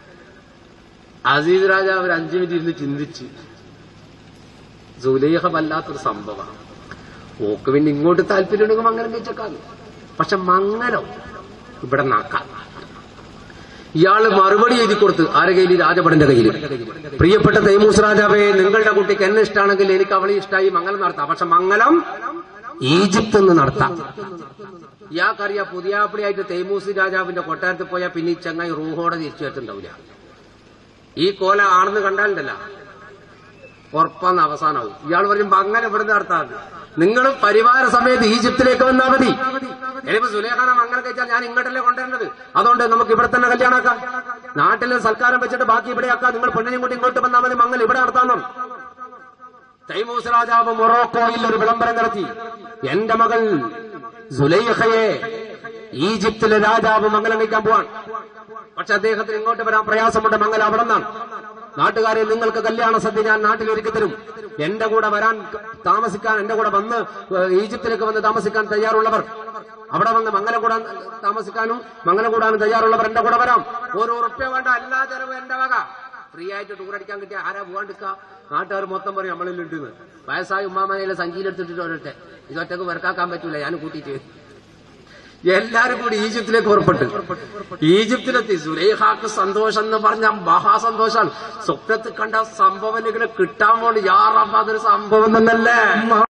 അസീസ് രാജാവ് ഒരു അഞ്ചു മിനിറ്റ് ഇരുന്ന് ചിന്തിച്ച് സുലേഖ വല്ലാത്തൊരു സംഭവമാണ് ഓക്ക് പിന്നെ ഇങ്ങോട്ട് താല്പര്യമുണ്ടെങ്കിൽ മംഗലം വെച്ചേക്കാം പക്ഷെ മംഗലം ഇവിടെ നാക്കാം ഇയാള് മറുപടി എഴുതി കൊടുത്ത് ആരെ കയ്യിൽ രാജഭടന്റെ കയ്യിൽ പ്രിയപ്പെട്ട തൈമൂസ് രാജാവേ നിങ്ങളുടെ കുട്ടിക്ക് എന്നെ ഇഷ്ടമാണെങ്കിൽ എനിക്ക് അവളെ ഇഷ്ടമായി മംഗലം നടത്താം പക്ഷെ മംഗലം ഈജിപ്ത് നിന്ന് നടത്താം ഇയാൾക്കറിയാം പുതിയാപ്പിളിയായിട്ട് തൈമൂസ് രാജാവിന്റെ കൊട്ടാരത്തിൽ പോയാൽ പിന്നെ ഈ ചങ്ങായി റൂഹോടെ തിരിച്ചു വെച്ചിട്ടുണ്ടാവില്ല ഈ കോല ആണെന്ന് കണ്ടാലുണ്ടല്ല ഉറപ്പാന്ന് അവസാനമാവും ഇയാൾ പറയും അങ്ങനെ ഇവിടുന്ന് നടത്താൻ നിങ്ങൾ പരിവാര സമയത്ത് ഈജിപ്തിലേക്ക് വന്നാൽ മതി ഇനിയിപ്പോ സുലേഖാന മംഗലം കഴിച്ചാൽ ഞാൻ ഇങ്ങോട്ടല്ലേ കൊണ്ടുവരേണ്ടത് അതുകൊണ്ട് നമുക്ക് ഇവിടെ തന്നെ കല്യാണാക്കാം നാട്ടിൽ സൽക്കാരം വെച്ചിട്ട് ബാക്കി ഇവിടെ ആക്കാം നിങ്ങൾ പെണ്ണിനെയും കൂടി ഇങ്ങോട്ട് വന്നാൽ മതി മംഗൽ ഇവിടെ നടത്താമെന്നും തൈമൂസ് രാജാവ് മൊറോക്കോയിൽ ഒരു വിളംബരം നടത്തി എന്റെ മകൾ സുലൈഖയെ ഈജിപ്തിലെ രാജാവ് മംഗലം കഴിക്കാൻ പോവാൻ പക്ഷെ അദ്ദേഹത്തിന് ഇങ്ങോട്ട് വരാൻ പ്രയാസമുണ്ട് മംഗലം അവിടെ നിന്നാണ് നാട്ടുകാരെ നിങ്ങൾക്ക് കല്യാണ സദ്യ ഞാൻ നാട്ടിൽ ഒരുക്കി തരും എന്റെ കൂടെ വരാൻ താമസിക്കാൻ എന്റെ കൂടെ വന്ന് ഈജിപ്തിലേക്ക് വന്ന് താമസിക്കാൻ തയ്യാറുള്ളവർ അവിടെ വന്ന് മംഗലം കൂടാൻ താമസിക്കാനും മംഗലം കൂടാനും തയ്യാറുള്ളവർ എന്റെ കൂടെ വരാം ഒരു ഉറപ്പ്യ വേണ്ട എല്ലാ ചെലവും എന്റെ വക ഫ്രീ ആയിട്ട് ടൂർ അടിക്കാൻ കിട്ടിയ ആരാ പോകാണ്ടിക്ക നാട്ടുകാർ മൊത്തം പറയും നമ്മളിലുണ്ടെന്ന് വയസ്സായ ഉമ്മാമനയിലെ സഞ്ചിയിലെടുത്തിട്ട് ഒരൊറ്റ ഇതൊറ്റക്ക് വെറുക്കാക്കാൻ പറ്റൂല ഞാൻ കൂട്ടിയിട്ട് എല്ലാരും കൂടി ഈജിപ്തിലേക്ക് പുറപ്പെട്ടു ഈജിപ്തിലെത്തി സുലൈഹാക്ക് സന്തോഷം എന്ന് പറഞ്ഞ മഹാസന്തോഷാണ് സ്വപ്നത്തിൽ കണ്ട സംഭവം ഇങ്ങനെ കിട്ടാൻ വേണ്ടി യാറാം അതൊരു സംഭവം തന്നല്ലേ